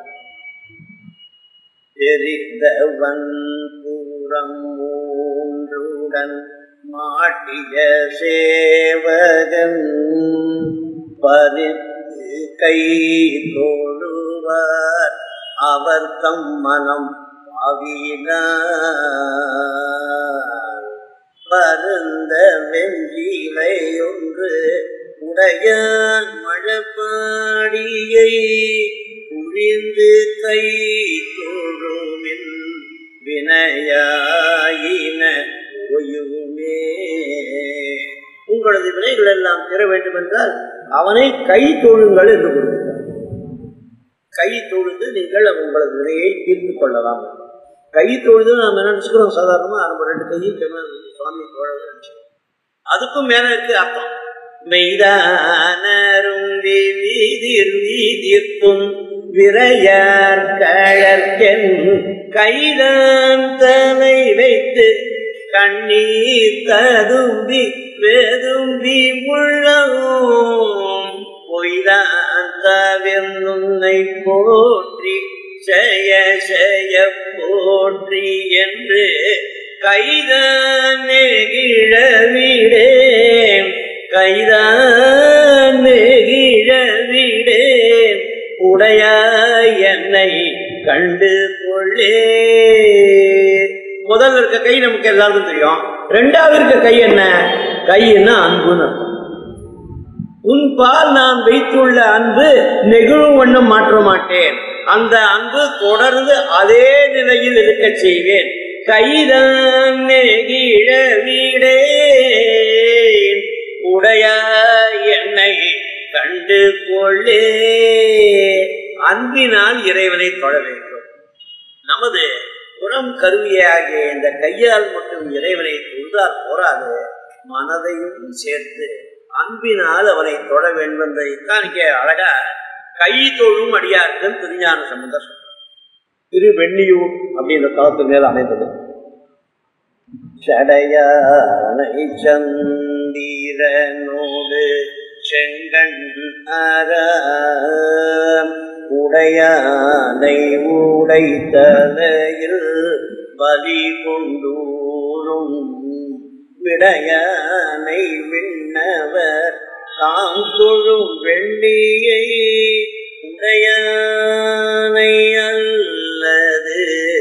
தெரிந்தவன் பூரம் மூன்றுடன் மாட்டிய சேவகன் பறித்து கை தோழுவார் அவர் தம் மனம் பாவினார் பருந்த வெஞ்சிலை ஒன்று உடையான் மழப்பாடியை புரிந்து கை தொழுமின் வினையாயின ஒயுமே உங்களது வினைகள் எல்லாம் பெற வேண்டும் என்றால் அவனை கை தொழுங்கள் என்று கொடுக்கிறார் கை தொழுது நீங்கள் உங்களது வினையை தீர்த்து கொள்ளலாம் கை தொழுது நாம் என்ன நினைச்சுக்கிறோம் சாதாரணமா நம்ம ரெண்டு கையும் கிணறு சுவாமி தொழது நினைச்சுக்கிறோம் அதுக்கும் மேல இருக்கு அர்த்தம் மெய்தானரும் வீதிர் வீதிர்க்கும் விரையார் கழற்கென் கைதான் தலை வைத்து கண்ணீர் ததும்பி வெதும்பி உள்ளவும் பொய்தான் தவிர்ந்துன்னை போற்றி செய்ய செய்ய போற்றி என்று கைதான் நெகிழவிடே கைதான் நெகிழவிடே உடையாய் என்னை கண்டு கொள்ளே முதல்ல இருக்க கை நமக்கு எல்லாருக்கும் தெரியும் ரெண்டாவது இருக்க கை என்ன கைன்னா அன்புன்னு அர்த்தம் உன் பால் நான் வைத்துள்ள அன்பு நெகிழும் வண்ணம் மாற்ற மாட்டேன் அந்த அன்பு தொடர்ந்து அதே நிலையில் இருக்க செய்வேன் கைதான் நெகிழ வீடேன் உடைய என்னை கண்டு கொள்ளே அன்பினால் இறைவனை தொழ வேண்டும் நமது புறம் கருவியாகிய இந்த கையால் மட்டும் இறைவனை தொழுதால் போராது மனதையும் சேர்த்து அன்பினால் அவனை தொழ வேண்டும் என்பதைத்தான் இங்கே அழகா கை தொழும் அடியார்கள் திருஞான சம்பந்தர் சொல்றார். திரு வெண்ணியூர் அப்படின்ற தளத்து மேல் அமைந்தது சடையானை சந்திரனோடு செங்கண் அற உடையானை உடை தலையில் பலி கொண்டூரும் விடையானை விண்ணவர் தாம் தொழும் வெள்ளியை உடையானை அல்லது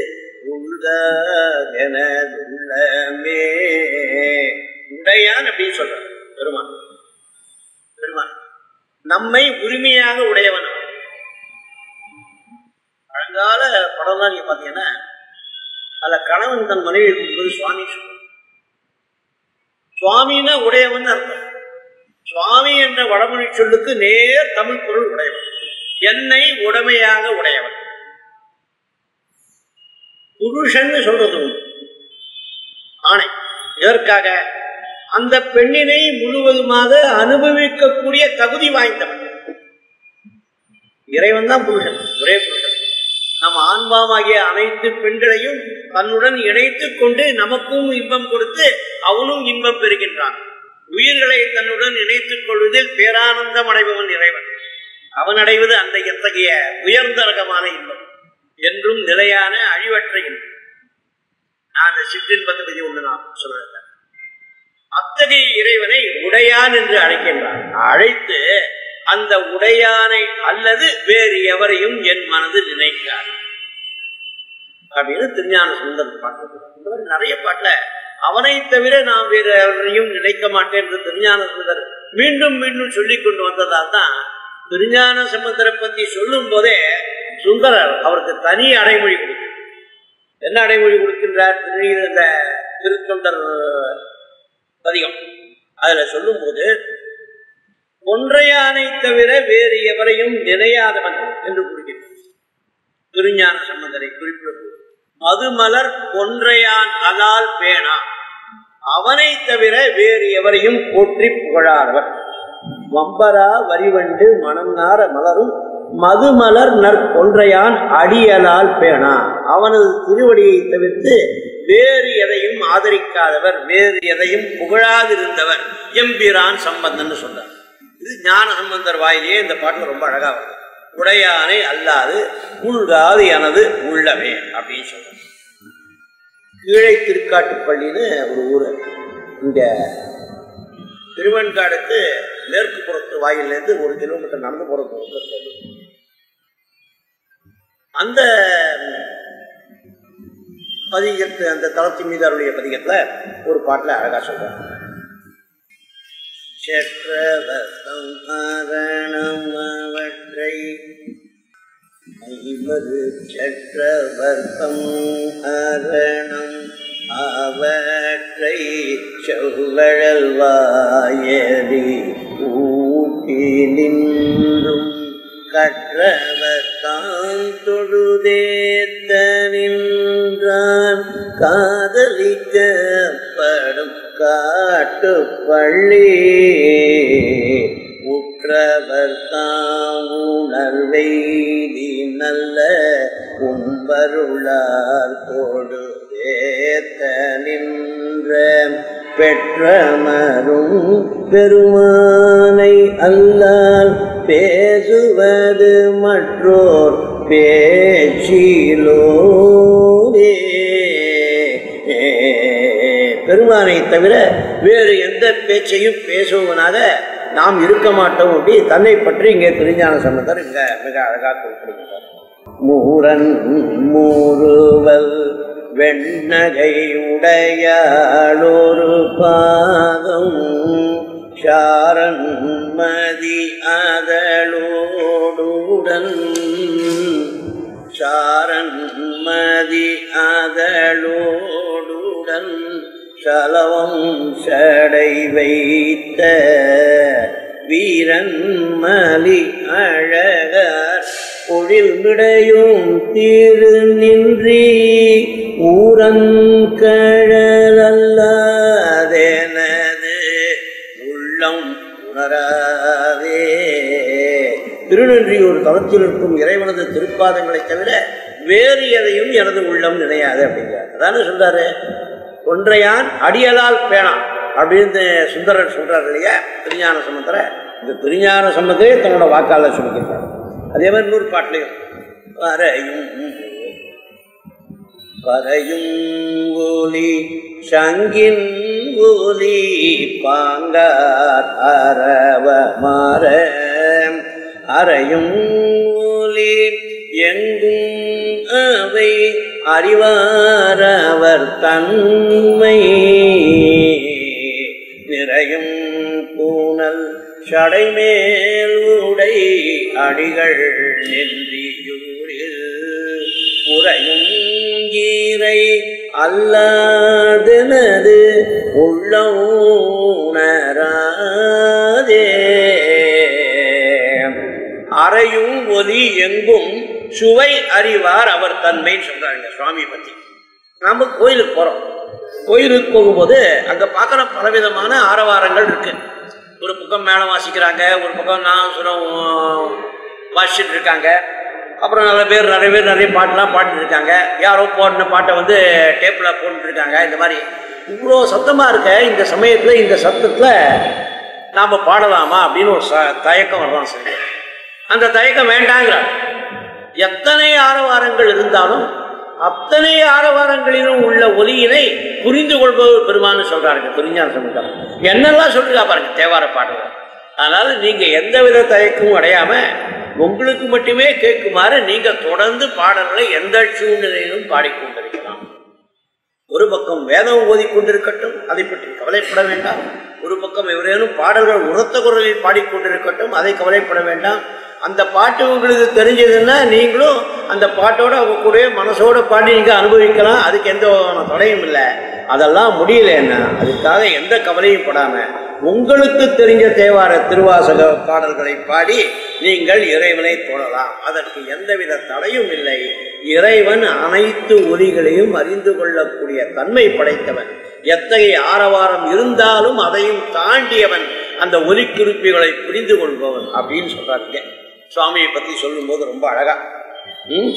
உள்ளதெனதுள்ளமே உடையான் அப்படின்னு சொல்றார் பெருமான் பெருமான் நம்மை உரிமையாக உடையவன் அவன். பழங்கால படம்லாம் நீங்க பாத்தீங்கன்னா அதுல கணவன் தன் மனைவி இருக்கும்போது சுவாமி சொல்றார். சுவாமின்னா உடையவன் அர்த்தம் சுவாமி என்ற வடமொழி சொல்லுக்கு நேர் தமிழ் பொருள் உடையவன் என்னை உடைமையாக உடையவன் புருஷன் சொல்றது உண்டு ஆணை எதற்காக அந்த பெண்ணினை முழுவதுமாக அனுபவிக்கக்கூடிய தகுதி வாய்ந்தவன் இறைவன் தான் புருஷன் ஒரே புருஷன் நம் ஆன்மாவாகிய அனைத்து பெண்களையும் தன்னுடன் இணைத்துக் கொண்டு நமக்கும் இன்பம் கொடுத்து அவனும் இன்பம் பெறுகின்றான் உயிர்களை தன்னுடன் இணைத்துக் கொள்வதில் பேரானந்தம் அடைபவன் இறைவன் அவன் அடைவது அந்த எத்தகைய உயர்ந்த ரகமான இன்பம் என்றும் நிலையான அழிவற்ற இன்பம் நான் அந்த சிற்றின்பத்தை பற்றி ஒன்று நான் சொல்றேன் அத்தகைய இறைவனை உடையான் என்று அழைக்கின்றான் அழைத்து அந்த உடையானை அல்லது வேறு எவரையும் என் மனது நினைக்கார் அப்படின்னு திருஞான சுந்தர் பாட்டு இந்த மாதிரி நிறைய பாட்டுல அவனை தவிர நான் வேறு எவரையும் நினைக்க மாட்டேன் என்று திருஞான சுந்தர் மீண்டும் மீண்டும் சொல்லிக் கொண்டு வந்ததால் தான் திருஞான சமுந்தரை பத்தி சொல்லும் போதே சுந்தரர் அவருக்கு தனி அடைமொழி கொடுக்கிறார் என்ன அடைமொழி கொடுக்கின்றார் திரு இந்த திருத்தொண்டர் பதிகம் அதுல சொல்லும் போது ஒன்றையானை தவிர வேறு எவரையும் நினையாதவன் என்று கூறுகின்றார் திருஞான சம்பந்தரை குறிப்பிடும்போது மதுமலர் ஒன்றையான் அலால் பேணா அவனை தவிர வேறு எவரையும் போற்றி புகழாதவர் வம்பரா வரிவண்டு மனம் நார மலரும் மதுமலர் நற்கொன்றையான் அடியலால் பேணா அவனது திருவடியை தவிர்த்து வேறு எதையும் ஆதரிக்காதவர் வேறு எதையும் புகழாதிருந்தவர் எம்பிரான் சம்பந்தன்னு சொல்றார் இது ஞான சம்பந்தர் வாயிலேயே இந்த பாட்டுல ரொம்ப அழகா வருது உடையானை அல்லாது உள்காது எனது உள்ளவே அப்படின்னு சொல்றார் கீழை திருக்காட்டுப்பள்ளின்னு ஒரு ஊர் இங்க திருவெண்காடுக்கு மேற்கு புறத்து வாயிலிருந்து ஒரு கிலோமீட்டர் நடந்து போற தூரத்துல இருக்குது. அந்த பதிகத்து அந்த தளத்தின் மீது அவருடைய பதிகத்துல ஒரு பாட்டுல அழகா சொல்றாங்க செற்றவசம் மரணம் அவற்றை ஐவரு சக்கரவர்த்தம் அரணம் அவற்றை செவ்வழல் வாயடி ஊட்டி நின்றும் கற்றவர் தான் தொழுதேத்த நின்றான் காதலிக்கப்படும் காட்டு பள்ளி உற்றவர் தாம் உணர்வெய்தி நல்ல உம்பருளார் தொழுதேத்த நின்ற பெற்றமரும் பெருமானை அல்லால் பேசுவது மற்றோர் பேச்சிலோரே பெருமானை தவிர வேறு எந்த பேச்சையும் பேசுவனாக நாம் இருக்க மாட்டோம் அப்படி தன்னை பற்றி இங்கே திருஞான சம்பந்தர் இங்க மிக அழகாக குறிப்பிடுகிறார் மூரன் மூறுவல் வெண்ணகை உடையாளொரு பாதம் சாரன் மதி அதளோடுடன் சாரன் மதி அதளோடுடன் சலவம் சடை வைத்த வீரன் மலி அழகர் பொழில் மிடையும் தீரு நின்றி ஊரங்கழலல்லாதெனது புறத்தில் இருக்கும் இறைவனது திருப்பாதங்களை தவிர வேறு எதையும் எனது உள்ளம் நினையாது அப்படிங்கிறார் அதானே சொல்றாரு ஒன்றையான் அடியலால் பேணாம் அப்படின்னு சுந்தரர் சொல்றாரு இல்லையா திருஞான சம்பந்தர இந்த திருஞான சம்பந்தரே தன்னோட வாக்கால சொல்லிக்கிறார் அதே மாதிரி இன்னொரு பாட்டிலையும் வரையும் வரையும் ஒலி சங்கின் ஒலி பாங்கார் அரவ மாற அறையும் ஒலி எங்கும் அவை அறிவாரவர் தன்மை நிறையும் பூனல் சடைமேல் உடை அடிகள் நென்றியூரில் முறையும் ஈரை அல்லாதனது உள்ளம் உணராதே அறையும் ஒலி எங்கும் சுவை அறிவார் அவர் தன்மைன்னு சொல்றாங்க சுவாமி பத்தி நாம கோயிலுக்கு போறோம் கோயிலுக்கு போகும்போது அங்க பார்க்குற பலவிதமான ஆரவாரங்கள் இருக்கு ஒரு பக்கம் மேளம் வாசிக்கிறாங்க ஒரு பக்கம் நாசுரம் வாசிச்சுட்டு இருக்காங்க அப்புறம் நிறைய பேர் நிறைய பேர் நிறைய பாட்டுலாம் பாடிட்டு இருக்காங்க யாரோ போடின பாட்டை வந்து டேப்பில் போட்டுட்டு இருக்காங்க இந்த மாதிரி இவ்வளோ சத்தமாக இருக்க இந்த சமயத்தில் இந்த சத்தத்தில் நாம் பாடலாமா அப்படின்னு ஒரு ச தயக்கம் வரலாம் சரி அந்த தயக்கம் வேண்டாங்கிறார் எத்தனை ஆரவாரங்கள் இருந்தாலும் அத்தனை ஆரவாரங்களிலும் உள்ள ஒலியினை புரிந்து கொள்பவர் பெருமான்னு சொல்றாருங்க திருஞான சமுதாயம் என்னெல்லாம் சொல்றா பாருங்க தேவார பாடல்கள் அதனால நீங்க எந்தவித தயக்கமும் அடையாம உங்களுக்கு மட்டுமே கேட்குமாறு நீங்க தொடர்ந்து பாடல்களை எந்த சூழ்நிலையிலும் பாடிக்கொண்டிருக்கலாம் ஒரு பக்கம் வேதம் ஓதிக்கொண்டிருக்கட்டும் அதை பற்றி கவலைப்பட வேண்டாம் ஒரு பக்கம் எவரேனும் பாடல்கள் உரத்த குரலில் பாடிக்கொண்டிருக்கட்டும் அதை கவலைப்பட வேண்டாம் அந்த பாட்டு உங்களுக்கு தெரிஞ்சதுன்னா நீங்களும் அந்த பாட்டோட அவங்க கூட மனசோட பாடி நீங்க அனுபவிக்கலாம் அதுக்கு எந்த தடையும் இல்லை அதெல்லாம் முடியலன்னா அதுக்காக எந்த கவலையும் படாம உங்களுக்கு தெரிஞ்ச தேவார திருவாசக பாடல்களை பாடி நீங்கள் இறைவனை தொடலாம் அதற்கு எந்தவித தடையும் இல்லை இறைவன் அனைத்து ஒலிகளையும் அறிந்து கொள்ளக்கூடிய தன்மை படைத்தவன் எத்தகைய ஆரவாரம் இருந்தாலும் அதையும் தாண்டியவன் அந்த ஒலிக்குறிப்புகளை புரிந்து கொள்பவன் அப்படின்னு சொல்றாங்க சுவாமியை பத்தி சொல்லும்போது ரொம்ப அழகா ம்?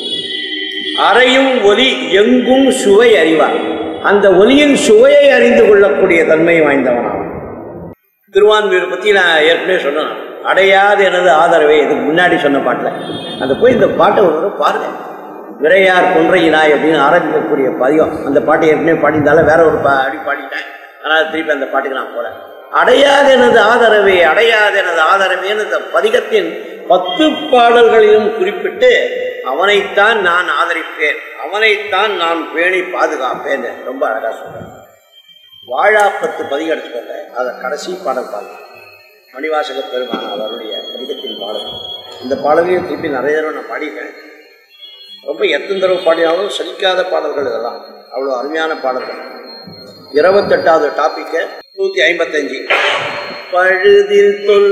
அறையும் ஒலி எங்கும் சுவை அறிவார் அந்த ஒலியின் சுவையை அறிந்து கொள்ளக்கூடிய தன்மை வாய்ந்தவனாம் திருவான்மீர் பத்தி நான் ஏற்கனவே சொன்னேன் அடையாத எனது ஆதரவை இதுக்கு முன்னாடி சொன்ன பாட்டில் அந்த போய் இந்த பாட்டை ஒரு தடவை பாருங்க விரையார் கொன்றையினாய் அப்படின்னு ஆரம்பிக்கக்கூடிய பதியம் அந்த பாட்டை ஏற்கனவே பாடியிருந்தாலும் வேற ஒரு பா அடி பாடிட்டேன் அதனால் திருப்பி அந்த பாட்டுக்கு நான் போல அடையாத எனது ஆதரவை அடையாத எனது ஆதரவேன்னு இந்த பதிகத்தின் பத்து பாடல்களிலும் குறிப்பிட்டு அவனைத்தான் நான் ஆதரிப்பேன் அவனைத்தான் நான் பேணி பாதுகாப்பேன் ரொம்ப அழகா சொல்றேன் வாழாப்பத்து பதிகம் எடுத்துக்கோங்க அதை கடைசி பாடல் பாடல் மணிவாசக பெருமான் அவருடைய பதிகத்தின் பாடல் இந்த பாடலையும் திருப்பி நிறைய தடவை நான் பாடியிருக்கேன் ரொம்ப எத்தனை தடவை பாடினாலும் சலிக்காத பாடல்கள் இதெல்லாம் அவ்வளோ அருமையான பாடல்கள் இருபத்தெட்டாவது டாபிக்கு நூற்றி ஐம்பத்தஞ்சு பழுதில் தொல்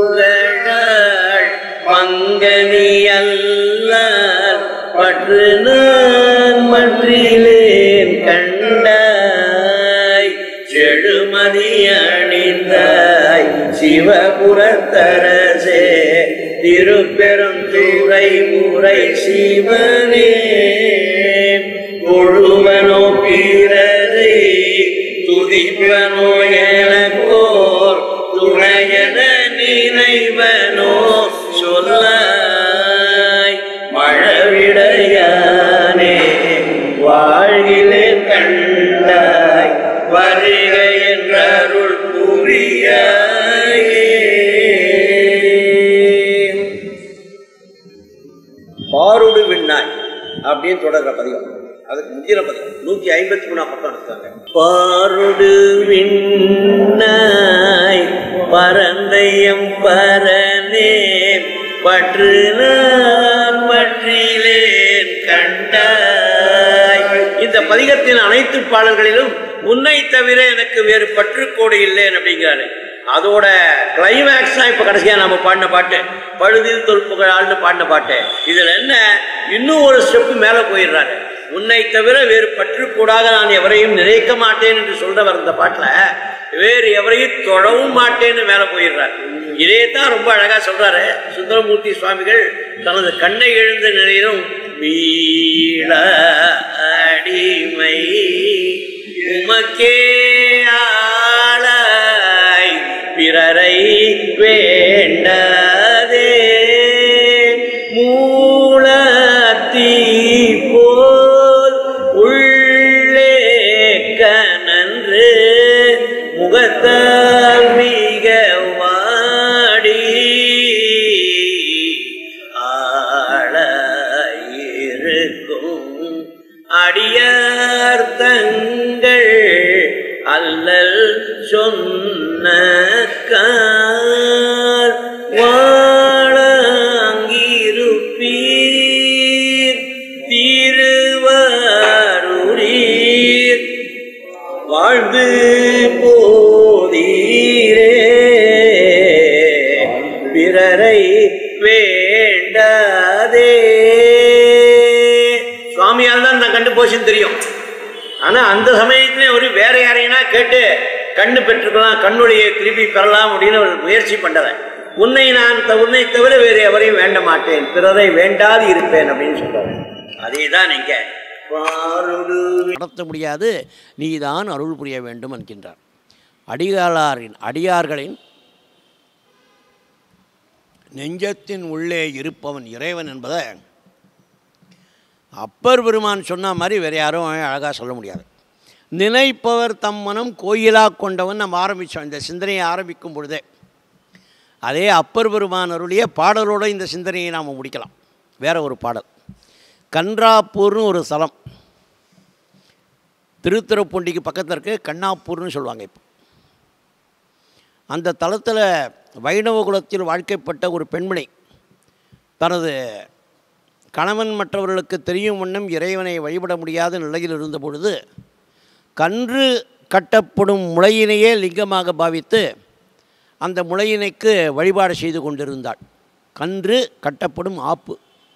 புகழாள் பங்கனி அல்ல பற்று நான் மற்றிலேன் கண்டாய் செழுமதி அணிந்தாய் சிவபுரத்தரசே திருப்பெரும் துறை முறை சிவனே கொழுவனோ பீரரை துதிப்பனோ எனக்கோர் துணையன நினைவனோ சொல்லாய் மழவிடையானே வாழ்கிலே கண்டாய் வருக என்ற அருள் புரியாயே பாருடு விண்ணாய் அப்படின்னு தொடர்ற பதிகம் அதுக்கு முந்தின பதிகம் நூத்தி ஐம்பத்தி மூணாம் பக்கம் எடுத்தாங்க பாருடு விண்ணாய் பரந்தையம் பரனே பற்று நான் பற்றிலேன் கண்டாய் இந்த பதிகத்தின் அனைத்து பாடல்களிலும் உன்னை தவிர எனக்கு வேறு பற்றுக்கோடு இல்லைன்னு அப்படிங்கிறாரு அதோட கிளைமேக்ஸ் தான் இப்ப கடைசியா நாம பாடின பாட்டு பழுதில் தொல்புகழால்னு பாடின பாட்டு இதுல என்ன இன்னும் ஒரு ஸ்டெப் மேல போயிடுறாரு உன்னை தவிர வேறு பற்றுக்கூடாக நான் எவரையும் நினைக்க மாட்டேன் என்று சொல்றவர் இந்த பாட்டுல வேறு எவரையும் தொடவும் மாட்டேன்னு மேல போயிடுறாரு இதே தான் ரொம்ப அழகா சொல்றாரு சுந்தரமூர்த்தி சுவாமிகள் தனது கண்ணை எழுந்த நிலையிலும் வீழ அடிமை உமக்கே ஆளாய் பிறரை வேண்டதே மூலத்தீ போல் உள்ளே கனன்று முகத்தால் மிக வாடி ஆளாயிருக்கும் அடியார் தங்கள் அல்லல் சொன்ன கால் வாழங்கிருப்பீர் திருவாரூரீர் வாழ்ந்து போதீரே பிறரை வேண்டாதே சுவாமியால் தான் நான் கண்டு போச்சுன்னு தெரியும் ஆனா அந்த சமயத்திலே ஒரு வேற யாரையினா கேட்டு கண்ணு பெற்றுக்கலாம் கண்ணுடைய திருப்பி பெறலாம் அப்படின்னு ஒரு முயற்சி பண்றேன் உன்னை நான் த- உன்னை தவிர வேறு எவரையும் வேண்ட மாட்டேன் பிறரை வேண்டாது இருப்பேன் அப்படின்னு சொல்றாரு அதே தான் நீங்க நடத்த முடியாது நீதான் அருள் புரிய வேண்டும் என்கின்றார் அடியாளாரின் அடியார்களின் நெஞ்சத்தின் உள்ளே இருப்பவன் இறைவன் என்பதை அப்பர் பெருமான் சொன்ன மாதிரி வேறு யாரும் அழகாக சொல்ல முடியாது நினைப்பவர் தம் மனம் கோயிலாக கொண்டவன் நம்ம ஆரம்பித்தோம் இந்த சிந்தனையை ஆரம்பிக்கும் பொழுதே அதே அப்பர் பெருமான் அருளிய பாடலோடு இந்த சிந்தனையை நாம் முடிக்கலாம் வேற ஒரு பாடல் கன்றாப்பூர்னு ஒரு ஸ்தலம் திருத்துறைப்பூண்டிக்கு பக்கத்தில் இருக்க கண்ணாப்பூர்னு சொல்லுவாங்க இப்போ அந்த தளத்தில் வைணவ குலத்தில் வாழ்க்கைப்பட்ட ஒரு பெண்மணி தனது கணவன் மற்றவர்களுக்கு தெரியும் வண்ணம் இறைவனை வழிபட முடியாத நிலையில் இருந்த பொழுது கன்று கட்டப்படும் முளையினையே லிங்கமாக பாவித்து அந்த முளையினைக்கு வழிபாடு செய்து கொண்டிருந்தாள் கன்று கட்டப்படும் ஆப்பு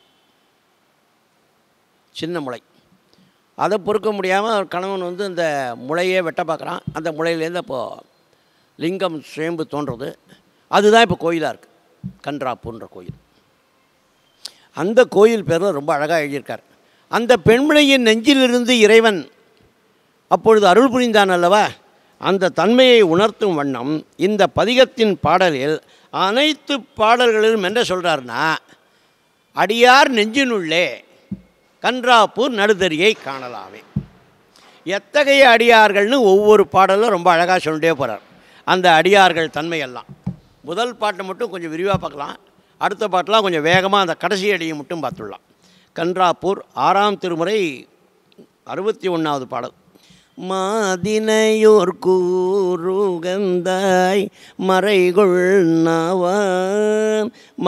சின்ன முளை அதை பொறுக்க முடியாமல் கணவன் வந்து அந்த முளையே வெட்ட பார்க்குறான் அந்த முளையிலேருந்து அப்போது லிங்கம் சுயம்பு தோன்றது அதுதான் இப்போ கோயிலாக இருக்குது கன்றாப்புன்ற கோயில் அந்த கோயில் பேரில் ரொம்ப அழகாக எழுதியிருக்கார் அந்த பெண்மணியின் நெஞ்சிலிருந்து இறைவன் அப்பொழுது அருள் புரிந்தான் அல்லவா அந்த தன்மையை உணர்த்தும் வண்ணம் இந்த பதிகத்தின் பாடலில் அனைத்து பாடல்களிலும் என்ன சொல்கிறாருன்னா அடியார் நெஞ்சினுள்ளே கன்றாப்பூர் நடுதறியை காணலாமே எத்தகைய அடியார்கள்னு ஒவ்வொரு பாடலும் ரொம்ப அழகாக சொல்லிட்டே போகிறார் அந்த அடியார்கள் தன்மையெல்லாம் முதல் பாட்டை மட்டும் கொஞ்சம் விரிவாக பார்க்கலாம் அடுத்த பாட்டெலாம் கொஞ்சம் வேகமாக அந்த கடைசி அடியை மட்டும் பார்த்துடலாம் கன்றாப்பூர் ஆறாம் திருமுறை அறுபத்தி ஒன்றாவது பாடல் மாதினையோர் கூறுகந்தாய் மறைகொள் நவாம்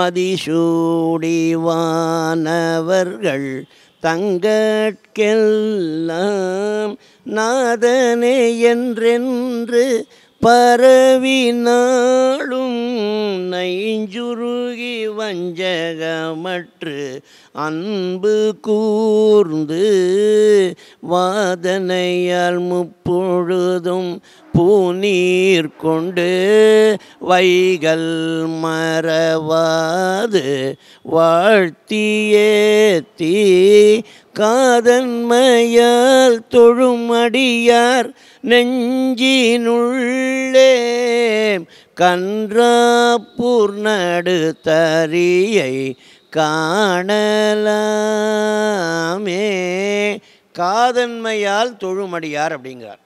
மதிசூடிவானவர்கள் தங்கட்கெல்லாம் நாதனே என்றென்று பரவினாளும் நைஞ்சுருகி வஞ்சகமற்று அன்பு கூர்ந்து வாதனையால் முப்பொழுதும் பூநீர் கொண்டு வைகள் மறவாது வாழ்த்தியேத்தி காதன்மையால் தொழுமடியார் நெஞ்சினுள்ளே கன்றாப்பூர் நடுத்தறியை காணலாமே காதன்மையால் தொழுமடியார் அப்படிங்கிறார்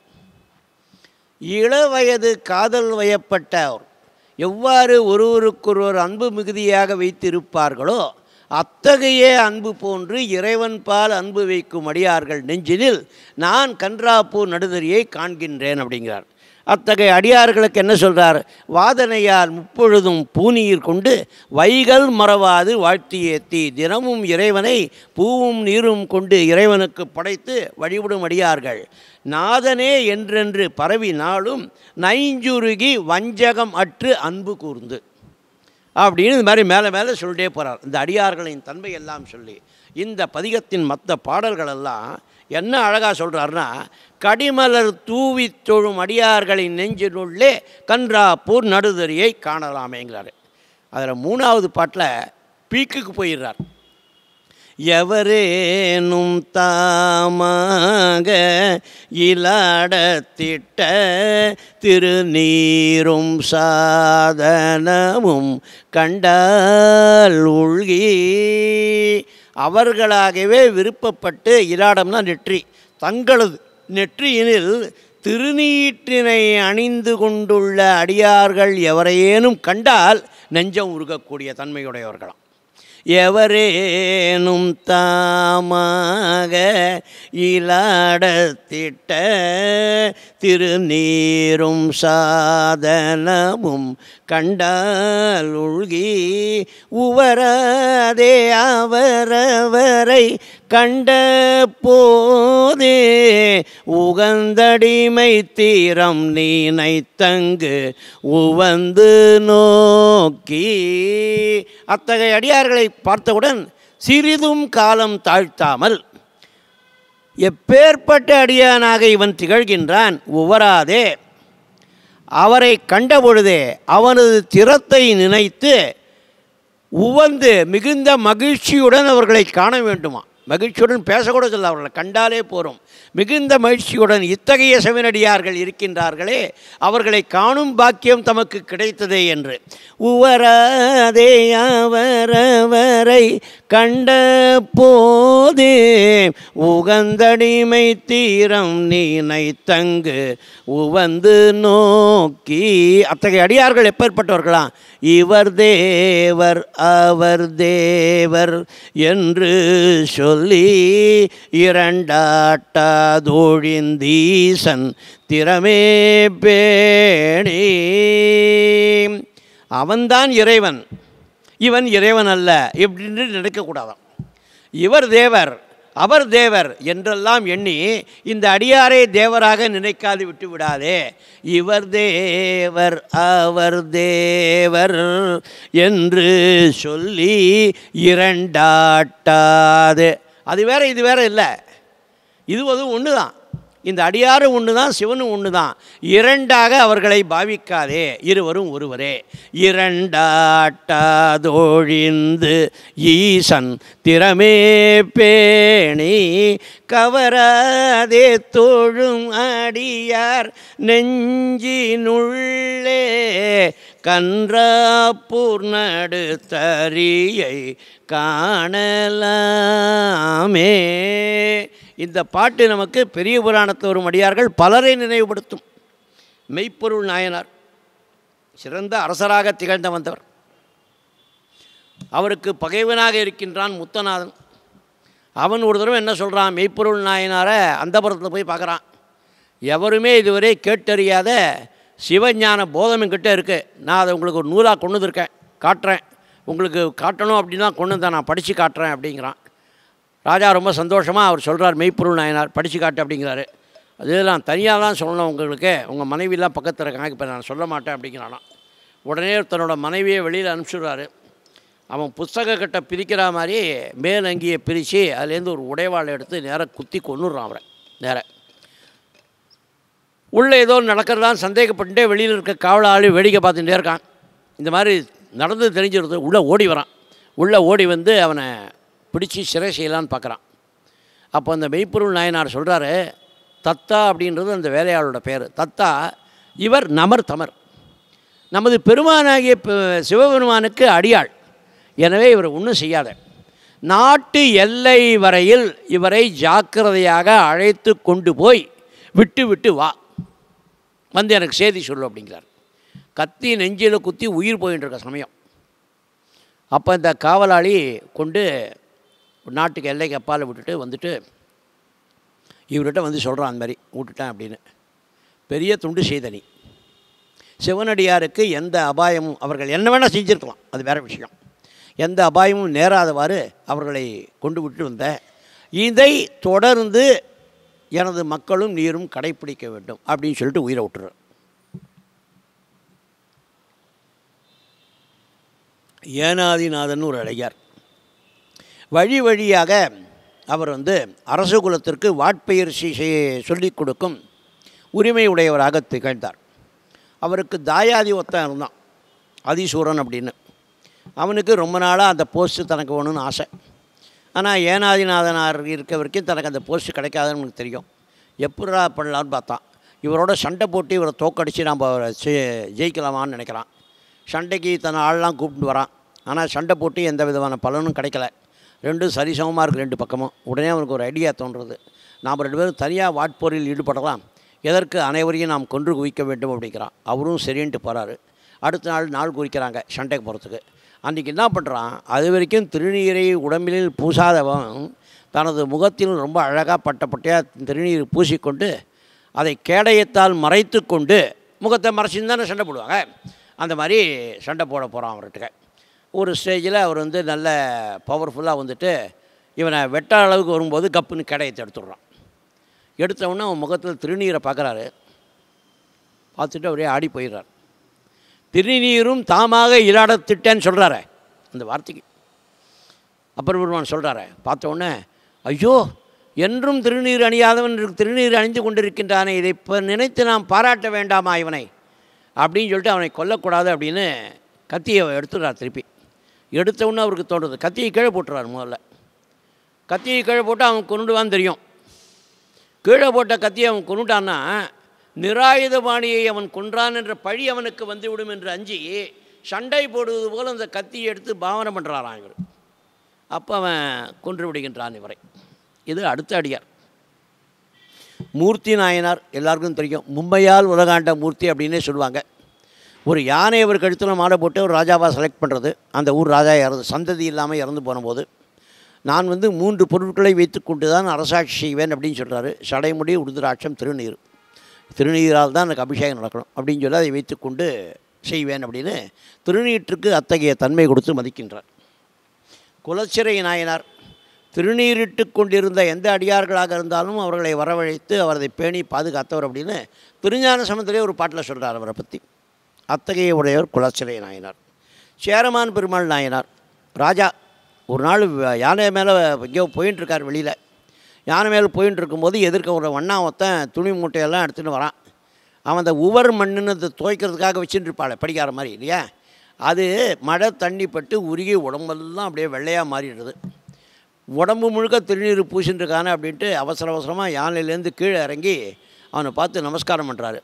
இளவயது காதல் வயப்பட்டவர் எவ்வாறு ஒருவருக்கொருவர் அன்பு மிகுதியாக வைத்திருப்பார்களோ அத்தகைய அன்பு போன்று இறைவன் பால் அன்பு வைக்கும் அடியார்கள் நெஞ்சினில் நான் கன்றாப்பூர் நடுதறியை காண்கின்றேன் அப்படிங்கிறார் அத்தகைய அடியார்களுக்கு என்ன சொல்றார் வாதனையால் முப்பொழுதும் பூநீர் கொண்டு வைகள் மறவாது வாழ்த்தி ஏத்தி தினமும் இறைவனை பூவும் நீரும் கொண்டு இறைவனுக்கு படைத்து வழிபடும் அடியார்கள் நாதனே என்றென்று பரவி நாளும் நைஞ்சுருகி வஞ்சகம் அற்று அன்பு கூர்ந்து அப்படின்னு இது மாதிரி மேலே மேலே சொல்லிட்டே போகிறார் இந்த அடியார்களின் தன்மை எல்லாம் சொல்லி இந்த பதிகத்தின் மற்ற பாடல்களெல்லாம் என்ன அழகாக சொல்கிறாருன்னா கடிமலர் தூவி தொழும் அடியார்களின் நெஞ்சினுள்ளே கன்றாப்பூர் நடுதறியை காணலாமேங்கிறாரு அதில் மூணாவது பாட்டில் பீக்குக்கு போயிடுறார் எவரேனும் தாமாக இலாடத்திட்ட திருநீரும் சாதனமும் கண்டால் உள்கி அவர்களாகவே விருப்பப்பட்டு இலாடம்னா நெற்றி தங்களது நெற்றியினில் திருநீற்றினை அணிந்து கொண்டுள்ள அடியார்கள் எவரையேனும் கண்டால் நெஞ்சம் உருகக்கூடிய தன்மையுடையவர்களாம் எவரேனும் தாமாக இலாடத்திட்ட திருநீரும் சாதனமும் கண்டால் உள்கி உவராதே அவரவரை கண்ட போதே உகந்தடிமை தீரம் நீனைத்தங்கு உவந்து நோக்கி அத்தகைய அடியார்களை பார்த்தவுடன் சிறிதும் காலம் தாழ்த்தாமல் எப்பேற்பட்ட அடியானாக இவன் திகழ்கின்றான் உவராதே அவரை கண்டபொழுதே அவனது திறத்தை நினைத்து உவந்து மிகுந்த மகிழ்ச்சியுடன் அவர்களை காண வேண்டுமா மகிழ்ச்சியுடன் பேசக்கூட சொல்ல அவர்களை கண்டாலே போகிறோம் மிகுந்த மகிழ்ச்சியுடன் இத்தகைய செவினடியார்கள் இருக்கின்றார்களே அவர்களை காணும் பாக்கியம் தமக்கு கிடைத்ததே என்று உவராதே அவரவரை கண்ட போதே உகந்தடிமை தீரம் நீனை தங்கு உவந்து நோக்கி அத்தகைய அடியார்கள் எப்பேற்பட்டவர்களாம் இவர் தேவர் அவர் தேவர் என்று சொல்லி இரண்டாட்டாதோழிந்தீசன் திறமே பேணி அவன்தான் இறைவன் இவன் இறைவன் அல்ல இப்படின்னு நினைக்கக்கூடாதாம் இவர் தேவர் அவர் தேவர் என்றெல்லாம் எண்ணி இந்த அடியாரை தேவராக நினைக்காது விட்டு விடாதே இவர் தேவர் அவர் தேவர் என்று சொல்லி இரண்டாட்டாது அது வேற இது வேற இல்லை இது அது ஒன்று தான் இந்த அடியாரும் ஒன்று தான் சிவனும் ஒன்று தான் இரண்டாக அவர்களை பாவிக்காதே இருவரும் ஒருவரே இரண்டாட்டாதோழிந்து ஈசன் திறமே பேணி கவராதே தோழும் அடியார் நெஞ்சினுள்ளே கன்றாப்பூர் நடுத்தரியை காணலாமே இந்த பாட்டு நமக்கு பெரிய புராணத்தில் வரும் அடியார்கள் பலரை நினைவுபடுத்தும் மெய்ப்பொருள் நாயனார் சிறந்த அரசராக திகழ்ந்த வந்தவர் அவருக்கு பகைவனாக இருக்கின்றான் முத்தநாதன் அவன் ஒரு தடவை என்ன சொல்கிறான் மெய்ப்பொருள் நாயனாரை அந்தபுரத்தில் போய் பார்க்குறான் எவருமே இதுவரை கேட்டறியாத சிவஞான போதம் என்கிட்ட இருக்குது நான் அதை உங்களுக்கு ஒரு நூலாக கொண்டு வந்திருக்கேன் காட்டுறேன் உங்களுக்கு காட்டணும் அப்படின்னா கொண்டு வந்தேன் நான் படித்து காட்டுறேன் அப்படிங்கிறான் ராஜா ரொம்ப சந்தோஷமாக அவர் சொல்கிறார் மெய்ப்பொருள் நாயனார் படித்து காட்டு அப்படிங்கிறாரு அது நான் தனியாக தான் சொல்லணும் உங்களுக்கு உங்கள் மனைவிலாம் பக்கத்தில் இருக்காங்க இப்போ நான் சொல்ல மாட்டேன் அப்படிங்கிறானா உடனே தன்னோட மனைவியை வெளியில் அனுப்பிச்சுடுறாரு அவன் புஸ்தக கட்டை பிரிக்கிற மாதிரி மேல் அங்கியை பிரித்து அதுலேருந்து ஒரு உடைவாளை எடுத்து நேராக குத்தி கொன்னுடுறான் அவரை நேராக உள்ளே ஏதோ நடக்கிறதான் சந்தேகப்பட்டுட்டே வெளியில் இருக்க காவலாளி வேடிக்கை பார்த்துட்டே இருக்கான் இந்த மாதிரி நடந்து தெரிஞ்சிருது உள்ளே ஓடி வரான் உள்ளே ஓடி வந்து அவனை பிடிச்சி சிறை செய்யலான்னு பார்க்குறான் அப்போ அந்த மெய்ப்பொருள் நாயனார் சொல்கிறாரு தத்தா அப்படின்றது அந்த வேலையாளோட பேர் தத்தா இவர் நமர் தமர் நமது பெருமானாகிய பெ- சிவபெருமானுக்கு அடியாள் எனவே இவர் ஒன்றும் செய்யாத நாட்டு எல்லை வரையில் இவரை ஜாக்கிரதையாக அழைத்து கொண்டு போய் விட்டு விட்டு வா வந்து எனக்கு செய்தி சொல்லு அப்படிங்கிறார் கத்தி நெஞ்சில் குத்தி உயிர் போயின்னு இருக்க சமயம் அப்போ இந்த காவலாளி கொண்டு நாட்டுக்கு எல்லைக்கு அப்பால் விட்டுட்டு வந்துட்டு இவர்கிட்ட வந்து சொல்கிறான் அந்த மாதிரி விட்டுட்டேன் அப்படின்னு பெரிய துண்டு செய்தனி சிவனடியாருக்கு எந்த அபாயமும் அவர்கள் என்ன வேணால் செஞ்சுருக்கலாம் அது வேறு விஷயம் எந்த அபாயமும் நேராதவாறு அவர்களை கொண்டு விட்டு வந்த இதை தொடர்ந்து எனது மக்களும் நீரும் கடைப்பிடிக்க வேண்டும் அப்படின்னு சொல்லிட்டு உயிரை விட்டுறார் ஏனாதிநாதன் ஒரு அடையார் வழி வழியாக அவர் வந்து அரச குலத்திற்கு வாட்பயிற்சி செய்ய சொல்லிக் கொடுக்கும் உரிமை உடையவராக திகழ்ந்தார் அவருக்கு தாயாதி ஒத்தன் இருந்தான் அதிசூரன் அப்படின்னு அவனுக்கு ரொம்ப நாளாக அந்த போஸ்ட்டு தனக்கு வேணும்னு ஆசை ஆனால் ஏனாதிநாதனார் இருக்க வரைக்கும் தனக்கு அந்த போஸ்ட்டு கிடைக்காதுன்னு எனக்கு தெரியும் எப்படா பண்ணலான்னு பார்த்தான் இவரோட சண்டை போட்டு இவரை தோக்கடிச்சு நம்ம அவரை ஜெ- ஜெயிக்கலாமான்னு நினைக்கிறான் சண்டைக்கு தன் ஆள்லாம் கூப்பிட்டு வரான் ஆனால் சண்டை போட்டு எந்த விதமான பலனும் கிடைக்கல ரெண்டும் சரிசமமாக இருக்குது ரெண்டு பக்கமும் உடனே அவனுக்கு ஒரு ஐடியா தோன்றுறது நாம் ரெண்டு பேரும் தனியாக வாட்போரில் ஈடுபடலாம் எதற்கு அனைவரையும் நாம் கொன்று குவிக்க வேண்டும் அப்படிங்கிறான் அவரும் சரின்ட்டு போகிறாரு அடுத்த நாள் நாள் குறிக்கிறாங்க சண்டைக்கு போகிறதுக்கு அன்றைக்கி என்ன பண்ணுறான் அது வரைக்கும் திருநீரை உடம்பில் பூசாதவன் தனது முகத்தில் ரொம்ப அழகாக பட்ட பட்டையாக திருநீர் பூசிக்கொண்டு அதை கேடயத்தால் மறைத்து கொண்டு முகத்தை மறைச்சின்னு தானே சண்டை போடுவாங்க அந்த மாதிரி சண்டை போட போகிறான் அவர்கிட்ட ஒரு ஸ்டேஜில் அவர் வந்து நல்ல பவர்ஃபுல்லாக வந்துட்டு இவனை வெட்ட அளவுக்கு வரும்போது கப்புன்னு கேடயத்தை எடுத்துடுறான் எடுத்த உடனே அவன் முகத்தில் திருநீரை பார்க்குறாரு பார்த்துட்டு அப்படியே ஆடி போயிடுறார் திருநீரும் தாமாக இராடத்திட்டேன்னு சொல்கிறாரே அந்த வார்த்தைக்கு அப்பர் பெருமான் சொல்கிறாரே பார்த்த உடனே ஐயோ என்றும் திருநீர் அணியாதவன் இருக்கு- திருநீர் அணிந்து கொண்டிருக்கின்றானே இதை இப்போ நினைத்து நாம் பாராட்ட வேண்டாமா இவனை அப்படின்னு சொல்லிட்டு அவனை கொல்லக்கூடாது அப்படின்னு கத்தியை எடுத்துடுறார் திருப்பி எடுத்த உடனே அவருக்கு தோன்றுது கத்தியை கீழே போட்டுறாரு முதல்ல கத்தியை கீழே போட்டு அவன் கொண்டுடுவான்னு தெரியும் கீழே போட்ட கத்தியை அவன் கொண்டுட்டான்னா நிராயுதபாணியை அவன் கொன்றான் என்ற பழி அவனுக்கு வந்துவிடும் என்று அஞ்சி சண்டை போடுவது போல் அந்த கத்தியை எடுத்து பாவனை பண்ணுறாராம் இவர் அப்போ அவன் கொன்று விடுகின்றான் இவரை இது அடுத்த அடியார் மூர்த்தி நாயனார் எல்லாருக்கும் தெரியும் மும்பையால் உலகாண்ட மூர்த்தி அப்படின்னே சொல்லுவாங்க ஒரு யானை அவர் கழுத்தில் மாலை போட்டு ஒரு ராஜாவாக செலக்ட் பண்ணுறது அந்த ஊர் ராஜா இறந்து சந்ததி இல்லாமல் இறந்து போனபோது நான் வந்து மூன்று பொருட்களை வைத்துக்கொண்டு தான் அரசாட்சி செய்வேன் அப்படின்னு சொல்கிறாரு சடைமுடி உருதுராட்சம் திருநீர் திருநீரால் தான் எனக்கு அபிஷேகம் நடக்கணும் அப்படின்னு சொல்லி அதை வைத்துக்கொண்டு செய்வேன் அப்படின்னு திருநீற்றுக்கு அத்தகைய தன்மை கொடுத்து மதிக்கின்றார் குலச்சிறை நாயனார் திருநீரிட்டு கொண்டிருந்த எந்த அடியார்களாக இருந்தாலும் அவர்களை வரவழைத்து அவரை பேணி பாதுகாத்தவர் அப்படின்னு திருஞான சமத்திலே ஒரு பாட்டில் சொல்கிறார் அவரை பற்றி அத்தகைய உடையவர் குலச்சிறை நாயனார் சேரமான் பெருமாள் நாயனார் ராஜா ஒரு நாள் வ- யானை மேலே எங்கேயோ போயின்னு இருக்கார் வெளியில் யானை மேலே போயின்னு இருக்கும்போது எதிர்க்க ஒரு வண்ணாவத்தன் துணி மூட்டையெல்லாம் எடுத்துகிட்டு வரான் அவன் அந்த உவர் மண்ணுன்னு அதை துவைக்கிறதுக்காக வச்சுட்டு இருப்பாளே படிக்கார மாதிரி இல்லையா அது மழை தண்ணி பட்டு உருகி உடம்பெல்லாம் அப்படியே வெள்ளையாக மாறிடுது உடம்பு முழுக்க திருநீர் பூசின்னு இருக்கானே அப்படின்ட்டு அவசர அவசரமாக யானையிலேருந்து கீழே இறங்கி அவனை பார்த்து நமஸ்காரம் பண்ணுறாரு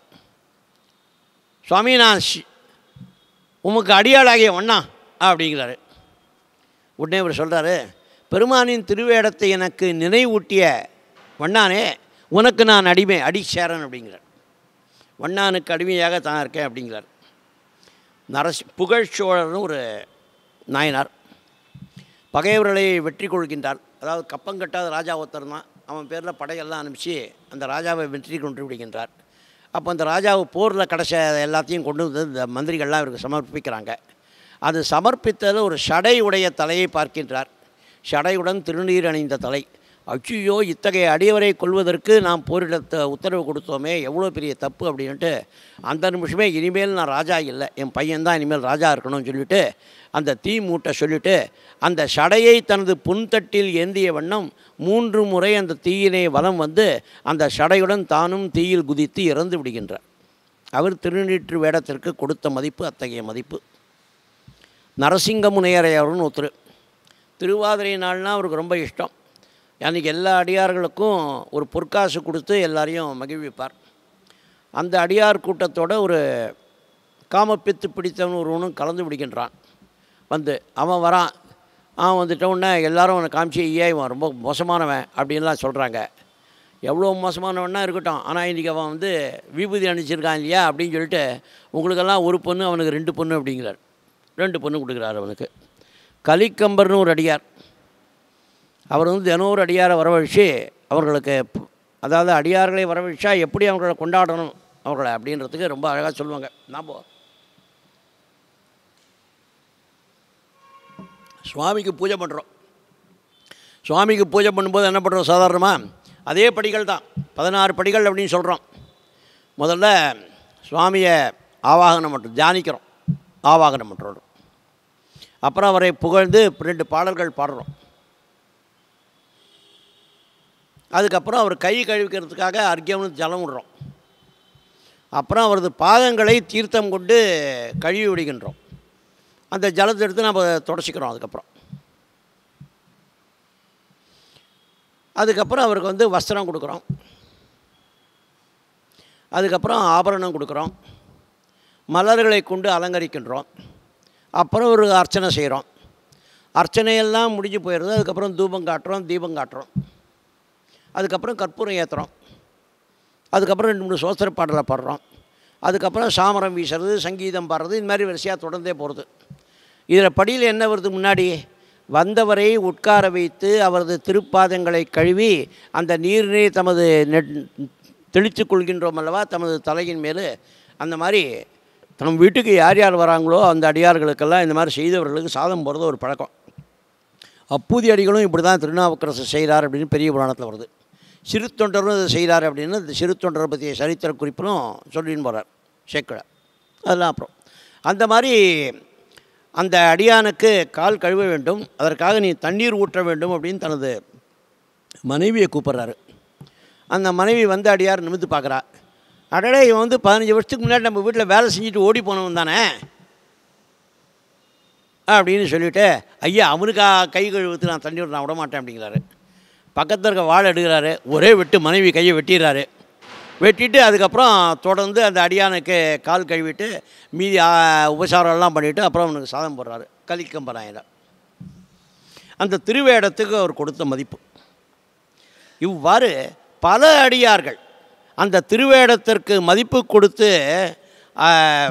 சுவாமி நான் ஷி- உமக்கு அடியாளாகிய ஒண்ணா அப்படிங்கிறாரு உடனே இவர் சொல்கிறாரு பெருமானின் திருவேடத்தை எனக்கு நினைவூட்டிய வண்ணானே உனக்கு நான் அடிமை அடிச்சேரன் அப்படிங்கிறார் வண்ணானுக்கு அடிமையாக தான் இருக்கேன் அப்படிங்கிறார் நரசி புகழ்ச்சோழர்னு ஒரு நாயனார் பகைவர்களை வெற்றி கொள்கின்றார் அதாவது கப்பங்கட்டாத ராஜா ஒருத்தர் தான் அவன் பேரில் படையெல்லாம் அனுப்பிச்சு அந்த ராஜாவை வெற்றி கொண்டு விடுகின்றார் அப்போ அந்த ராஜாவை போரில் கடைச எல்லாத்தையும் கொண்டு வந்து இந்த மந்திரிகள்லாம் இவருக்கு சமர்ப்பிக்கிறாங்க அது சமர்ப்பித்ததில் ஒரு ஷடை உடைய தலையை பார்க்கின்றார் ஷடையுடன் திருநீர் அணிந்த தலை அச்சுயோ இத்தகைய அடியவரை கொள்வதற்கு நாம் போரிடத்த உத்தரவு கொடுத்தோமே எவ்வளோ பெரிய தப்பு அப்படின்ட்டு அந்த நிமிஷமே இனிமேல் நான் ராஜா இல்லை என் பையன்தான் இனிமேல் ராஜா இருக்கணும்னு சொல்லிட்டு அந்த தீ மூட்டை சொல்லிட்டு அந்த ஷடையை தனது புன்தட்டில் ஏந்திய வண்ணம் மூன்று முறை அந்த தீயினை வலம் வந்து அந்த ஷடையுடன் தானும் தீயில் குதித்து இறந்து விடுகின்றார் அவர் திருநீற்று வேடத்திற்கு கொடுத்த மதிப்பு அத்தகைய மதிப்பு நரசிங்க முனையரையர்னு ஒருத்தர் திருவாதிரை நாள்னா அவருக்கு ரொம்ப இஷ்டம் அன்றைக்கி எல்லா அடியார்களுக்கும் ஒரு பொற்காசு கொடுத்து எல்லாரையும் மகிழ்விப்பார் அந்த அடியார் கூட்டத்தோட ஒரு காமப்பித்து பிடித்தவன் ஒருவனும் கலந்து பிடிக்கின்றான் வந்து அவன் வரான் அவன் வந்துட்ட உடனே எல்லாரும் அவனை காமிச்சு ஐயா இவன் ரொம்ப மோசமானவன் அப்படின்லாம் சொல்கிறாங்க எவ்வளோ மோசமானவனா இருக்கட்டும் ஆனால் இன்றைக்கி அவன் வந்து விபூதி அணிச்சிருக்கான் இல்லையா அப்படின்னு சொல்லிட்டு உங்களுக்கெல்லாம் ஒரு பொண்ணு அவனுக்கு ரெண்டு பொண்ணு அப்படிங்கிறார் ரெண்டு பொண்ணு கொடுக்குறாரு அவனுக்கு கலிக்கம்பர்னு ஒரு அடியார் அவர் வந்து தினம் ஒரு அடியாரை வரவழைச்சு அவர்களுக்கு ப- அதாவது அடியார்களை வரவழைச்சா எப்படி அவர்களை கொண்டாடணும் அவர்களை அப்படின்றதுக்கு ரொம்ப அழகாக சொல்லுவாங்க நாம் சுவாமிக்கு பூஜை பண்ணுறோம் சுவாமிக்கு பூஜை பண்ணும்போது என்ன பண்ணுறோம் சாதாரணமாக அதே படிகள் தான் பதினாறு படிகள் அப்படின்னு சொல்கிறோம் முதல்ல சுவாமியை ஆவாகனம் பண்ணுறோம் தியானிக்கிறோம் ஆவாகனம் பண்ணுறோம் அப்புறம் அவரை புகழ்ந்து ரெண்டு பாடல்கள் பாடுறோம் அதுக்கப்புறம் அவர் கை கழுவிக்கிறதுக்காக அர்க்கியம்னு ஜலம் விடுறோம் அப்புறம் அவரது பாதங்களை தீர்த்தம் கொண்டு கழுவி விடுகின்றோம் அந்த ஜலத்தை எடுத்து நம்ம தொடச்சிக்கிறோம் அதுக்கப்புறம் அதுக்கப்புறம் அவருக்கு வந்து வஸ்திரம் கொடுக்குறோம் அதுக்கப்புறம் ஆபரணம் கொடுக்குறோம் மலர்களை கொண்டு அலங்கரிக்கின்றோம் அப்புறம் ஒரு அர்ச்சனை செய்கிறோம் அர்ச்சனையெல்லாம் முடிஞ்சு போயிடுது அதுக்கப்புறம் தூபம் காட்டுறோம் தீபம் காட்டுறோம் அதுக்கப்புறம் கற்பூரம் ஏற்றுறோம் அதுக்கப்புறம் ரெண்டு மூணு சோஸ்திர பாடலை பாடுறோம் அதுக்கப்புறம் சாமரம் வீசுறது சங்கீதம் பாடுறது இந்த மாதிரி வரிசையாக தொடர்ந்தே போகிறது இதில் படியில் என்ன வருது முன்னாடி வந்தவரை உட்கார வைத்து அவரது திருப்பாதங்களை கழுவி அந்த நீரினை தமது நெட் தெளித்து கொள்கின்றோம் அல்லவா தமது தலையின் மேல் அந்த மாதிரி தம் வீட்டுக்கு யார் யார் வராங்களோ அந்த அடியார்களுக்கெல்லாம் இந்த மாதிரி செய்தவர்களுக்கு சாதம் போகிறது ஒரு பழக்கம் அப்பூதி அடிகளும் இப்படி தான் திருநாவுக்கரசு செய்கிறார் அப்படின்னு பெரிய புராணத்தில் வருது சிறு தொண்டரும் இதை செய்கிறார் அப்படின்னு இந்த சிறு தொண்டரை பற்றிய சரித்திர குறிப்பிலும் சொல்லின்னு போகிறார் சேக்கடை அதெல்லாம் அப்புறம் அந்த மாதிரி அந்த அடியானுக்கு கால் கழுவ வேண்டும் அதற்காக நீ தண்ணீர் ஊற்ற வேண்டும் அப்படின்னு தனது மனைவியை கூப்பிட்றாரு அந்த மனைவி வந்து அடியார் நிமித்து பார்க்குறா அடடே இவன் வந்து பதினஞ்சு வருஷத்துக்கு முன்னாடி நம்ம வீட்டில் வேலை செஞ்சுட்டு ஓடி போனவன் தானே அப்படின்னு சொல்லிவிட்டு ஐயா அவனுக்கா கை கழுவுக்கு நான் தண்ணி விட நான் விட மாட்டேன் அப்படிங்கிறாரு பக்கத்தில் இருக்க வாழை எடுக்கிறாரு ஒரே வெட்டு மனைவி கையை வெட்டிடுறாரு வெட்டிட்டு அதுக்கப்புறம் தொடர்ந்து அந்த அடியானுக்கு கால் கழுவிட்டு மீதி ஆ, உபசாரம்லாம் பண்ணிவிட்டு அப்புறம் அவனுக்கு சாதம் போடுறாரு கலிக்கம்பராயில அந்த திருவேடத்துக்கு அவர் கொடுத்த மதிப்பு இவ்வாறு பல அடியார்கள் அந்த திருவேடத்திற்கு மதிப்பு கொடுத்து ஆ,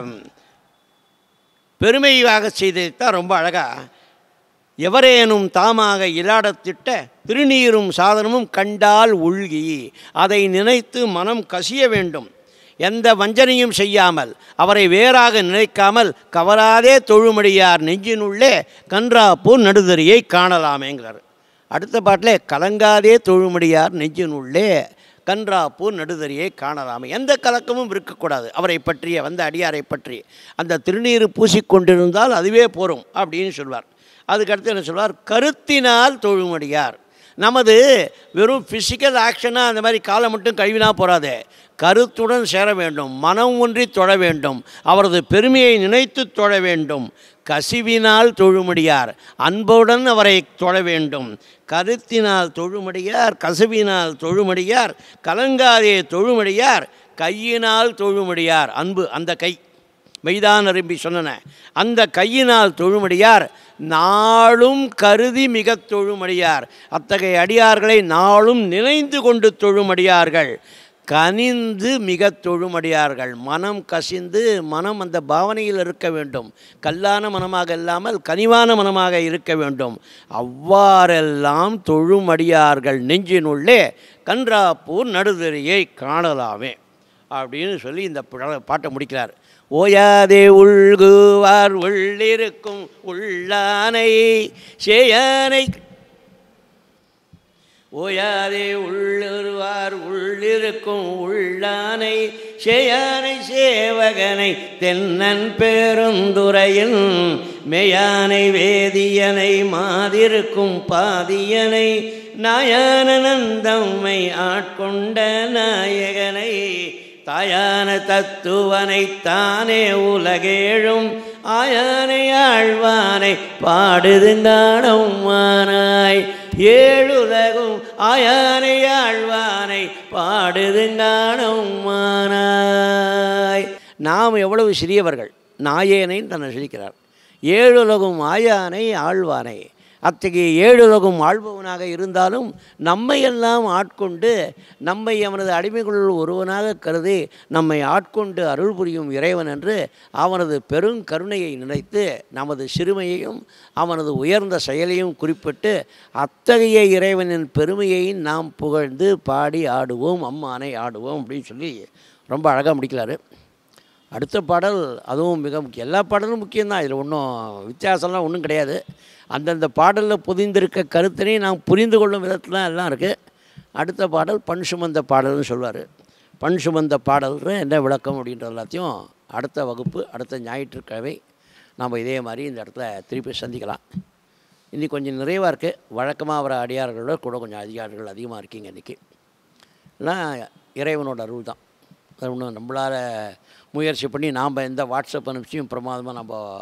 பெருமையாக செய்துதான் ரொம்ப அழகாக எவரேனும் தாமாக இலாடத்திட்ட திருநீரும் சாதனமும் கண்டால் உள்கி அதை நினைத்து மனம் கசிய வேண்டும் எந்த வஞ்சனையும் செய்யாமல் அவரை வேறாக நினைக்காமல் கவராதே தொழுமடியார் நெஞ்சினுள்ளே கன்றாப்பூர் நடுதறியை காணலாமேங்கிறார் அடுத்த பாட்டில் கலங்காதே தொழுமடியார் நெஞ்சினுள்ளே கன்றாப்பூர் நடுதறியை காணலாமே எந்த கலக்கமும் இருக்கக்கூடாது அவரை பற்றிய வந்த அடியாரை பற்றி அந்த திருநீர் பூசிக்கொண்டிருந்தால் அதுவே போரும் அப்படின்னு சொல்வார் அதுக்கடுத்து என்ன சொல்வார் கருத்தினால் தொழுமடியார் நமது வெறும் ஃபிசிக்கல் ஆக்ஷனாக அந்த மாதிரி காலை மட்டும் கழுவினா போகாது கருத்துடன் சேர வேண்டும் மனம் ஒன்றி தொழ வேண்டும் அவரது பெருமையை நினைத்து தொழ வேண்டும் கசிவினால் தொழுமடியார் அன்புடன் அவரை தொழ வேண்டும் கருத்தினால் தொழுமடியார் கசிவினால் தொழுமடியார் கலங்காதே தொழுமடியார் கையினால் தொழுமடியார் அன்பு அந்த கை மெய்தான் அரும்பி சொன்னன அந்த கையினால் தொழுமடியார் நாளும் கருதி மிகத் தொழுமடியார் அத்தகைய அடியார்களை நாளும் நினைந்து கொண்டு தொழுமடியார்கள் கனிந்து மிக தொழுமடியார்கள் மனம் கசிந்து மனம் அந்த பாவனையில் இருக்க வேண்டும் கல்லான மனமாக இல்லாமல் கனிவான மனமாக இருக்க வேண்டும் அவ்வாறெல்லாம் தொழுமடியார்கள் நெஞ்சினுள்ளே கன்றாப்பூர் நடுதறியை காணலாமே அப்படின்னு சொல்லி இந்த புழ- பாட்டை முடிக்கிறார் ஓயாதே உள்குவார் உள்ளிருக்கும் உள்ளானை சேயானை ஓயாதே உள்ளுருவார் உள்ளிருக்கும் உள்ளானை சேயானை சேவகனை தென்னன் பெருந்துறையில் மெயானை வேதியனை மாதிருக்கும் பாதியனை நாயானந்தம்மை ஆட்கொண்ட நாயகனை தாயான தத்துவனை தானே உலகேழும் ஆயானை ஆழ்வானை பாடுதுங்கானம் மானாய் ஏழுலகும் ஆயானை ஆழ்வானை பாடுதுங்கானம் மானாய் நாம் எவ்வளவு சிறியவர்கள் நாயேனைன்னு தன்னை சொல்லிக்கிறார் ஏழுலகும் ஆயானை ஆழ்வானை அத்தகைய ஏழுலகும் ஆள்பவனாக இருந்தாலும் நம்மை எல்லாம் ஆட்கொண்டு நம்மை அவனது அடிமைகளுள் ஒருவனாக கருதி நம்மை ஆட்கொண்டு அருள் புரியும் இறைவன் என்று அவனது பெருங்கருணையை நினைத்து நமது சிறுமையையும் அவனது உயர்ந்த செயலையும் குறிப்பிட்டு அத்தகைய இறைவனின் பெருமையை நாம் புகழ்ந்து பாடி ஆடுவோம் அம்மானை ஆடுவோம் அப்படின்னு சொல்லி ரொம்ப அழகாக முடிக்கிறாரு அடுத்த பாடல் அதுவும் மிக முக்கியம் எல்லா பாடலும் முக்கியம்தான் இதில் ஒன்றும் வித்தியாசம்லாம் ஒன்றும் கிடையாது அந்தந்த பாடலில் புதிந்திருக்க கருத்தினை நாம் புரிந்து கொள்ளும் விதத்தில் எல்லாம் இருக்குது அடுத்த பாடல் பண் சுமந்த பாடல்னு சொல்வார் பண் சுமந்த பாடல்ன்ற என்ன விளக்கம் அப்படின்ற எல்லாத்தையும் அடுத்த வகுப்பு அடுத்த ஞாயிற்றுக்கிழமை நாம் இதே மாதிரி இந்த இடத்துல திருப்பி சந்திக்கலாம் இன்னைக்கு கொஞ்சம் நிறைவாக இருக்குது வழக்கமாக வர அடியார்களோட கூட கொஞ்சம் அதிகாரிகள் அதிகமாக இருக்கீங்க இன்றைக்கி எல்லாம் இறைவனோட அருள் தான் அது ஒன்றும் நம்மளால் முயற்சி பண்ணி நாம் எந்த வாட்ஸ்அப் அனுப்பிச்சியும் பிரமாதமாக நம்ம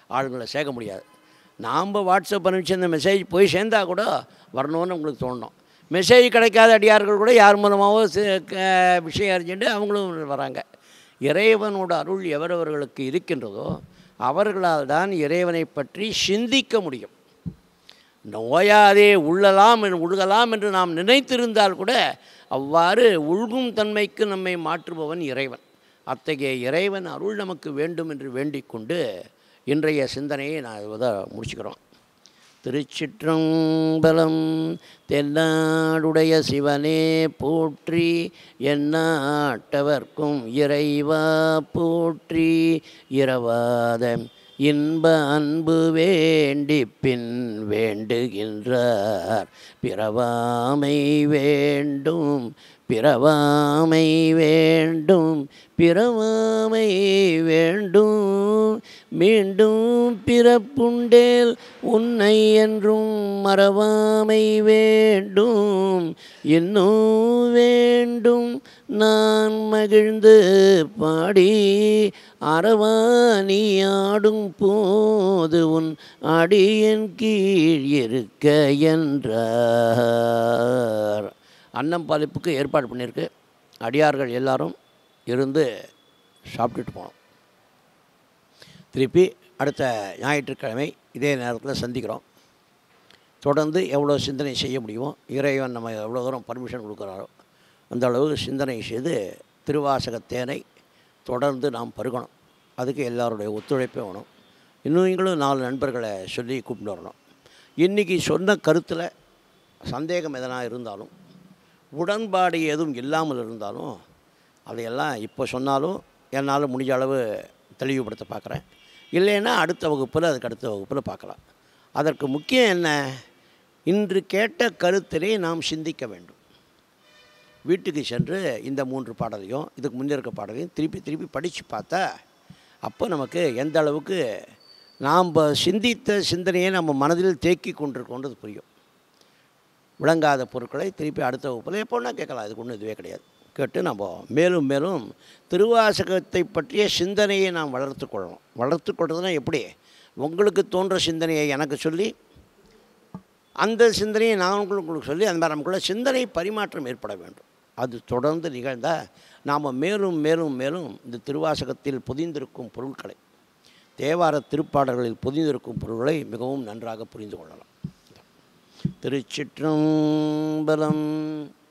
ஆளுங்களை சேர்க்க முடியாது நாம் வாட்ஸ்அப் அனுப்பிச்சு அந்த மெசேஜ் போய் சேர்ந்தா கூட வரணும்னு உங்களுக்கு தோணும் மெசேஜ் கிடைக்காத அடியார்கள் கூட யார் மூலமாகவோ சி- க- விஷயம் அறிஞ்சுட்டு அவங்களும் வராங்க இறைவனோட அருள் எவரவர்களுக்கு இருக்கின்றதோ அவர்களால் தான் இறைவனை பற்றி சிந்திக்க முடியும் நோயாதே உள்ளலாம் என்று உழுகலாம் என்று நாம் நினைத்திருந்தால் கூட அவ்வாறு உள்கும் தன்மைக்கு நம்மை மாற்றுபவன் இறைவன் அத்தகைய இறைவன் அருள் நமக்கு வேண்டும் என்று வேண்டிக் கொண்டு இன்றைய சிந்தனையை நான் இதை முடிச்சுக்கிறோம் திருச்சிற்றம்பலம் தென்னாடுடைய சிவனே போற்றி எந்நாட்டவர்க்கும் இறைவா போற்றி இரவாத இன்ப அன்பு வேண்டி பின் வேண்டுகின்றார் பிறவாமை வேண்டும் பிறவாமை வேண்டும் பிறவாமை வேண்டும் மீண்டும் பிறப்புண்டேல் உன்னை என்றும் மறவாமை வேண்டும் இன்னும் வேண்டும் நான் மகிழ்ந்து பாடி அறவாணி ஆடும் போது உன் அடியன் கீழ் இருக்க என்றார் அன்னம் பாலிப்புக்கு ஏற்பாடு பண்ணியிருக்கு அடியார்கள் எல்லாரும் இருந்து சாப்பிட்டுட்டு போனோம் திருப்பி அடுத்த ஞாயிற்றுக்கிழமை இதே நேரத்தில் சந்திக்கிறோம் தொடர்ந்து எவ்வளோ சிந்தனை செய்ய முடியுமோ இறைவன் நம்ம எவ்வளோ தூரம் பர்மிஷன் கொடுக்குறாரோ அந்த அளவுக்கு சிந்தனை செய்து திருவாசகத்தேனை தொடர்ந்து நாம் பருகணும் அதுக்கு எல்லாருடைய ஒத்துழைப்பே வேணும் இன்னும் நீங்களும் நாலு நண்பர்களை சொல்லி கூப்பிட்டு வரணும் இன்றைக்கி சொன்ன கருத்தில் சந்தேகம் எதனா இருந்தாலும் உடன்பாடு எதுவும் இல்லாமல் இருந்தாலும் அதையெல்லாம் இப்போ சொன்னாலும் என்னால் முடிஞ்ச அளவு தெளிவுபடுத்த பார்க்குறேன் இல்லைன்னா அடுத்த வகுப்பில் அதுக்கு அடுத்த வகுப்பில் பார்க்கலாம் அதற்கு முக்கியம் என்ன இன்று கேட்ட கருத்திலே நாம் சிந்திக்க வேண்டும் வீட்டுக்கு சென்று இந்த மூன்று பாடலையும் இதுக்கு முன்னே இருக்க பாடலையும் திருப்பி திருப்பி படித்து பார்த்தா அப்போ நமக்கு எந்த அளவுக்கு நாம் சிந்தித்த சிந்தனையை நம்ம மனதில் தேக்கி கொண்டிருக்கோன்றது புரியும் விளங்காத பொருட்களை திருப்பி அடுத்த வகுப்பில் எப்போன்னா கேட்கலாம் அதுக்கு ஒன்றும் இதுவே கிடையாது கேட்டு நம்ம மேலும் மேலும் திருவாசகத்தை பற்றிய சிந்தனையை நாம் வளர்த்து கொள்ளணும் வளர்த்து கொள்றதுனா எப்படி உங்களுக்கு தோன்ற சிந்தனையை எனக்கு சொல்லி அந்த சிந்தனையை நான் உங்களுக்கு உங்களுக்கு சொல்லி அந்த மாதிரி நமக்குள்ள சிந்தனை பரிமாற்றம் ஏற்பட வேண்டும் அது தொடர்ந்து நிகழ்ந்தால் நாம் மேலும் மேலும் மேலும் இந்த திருவாசகத்தில் பொதிந்திருக்கும் பொருட்களை தேவார திருப்பாடல்களில் பொதிந்திருக்கும் பொருள்களை மிகவும் நன்றாக புரிந்து கொள்ளலாம் திருச்சிற்றம்பலம்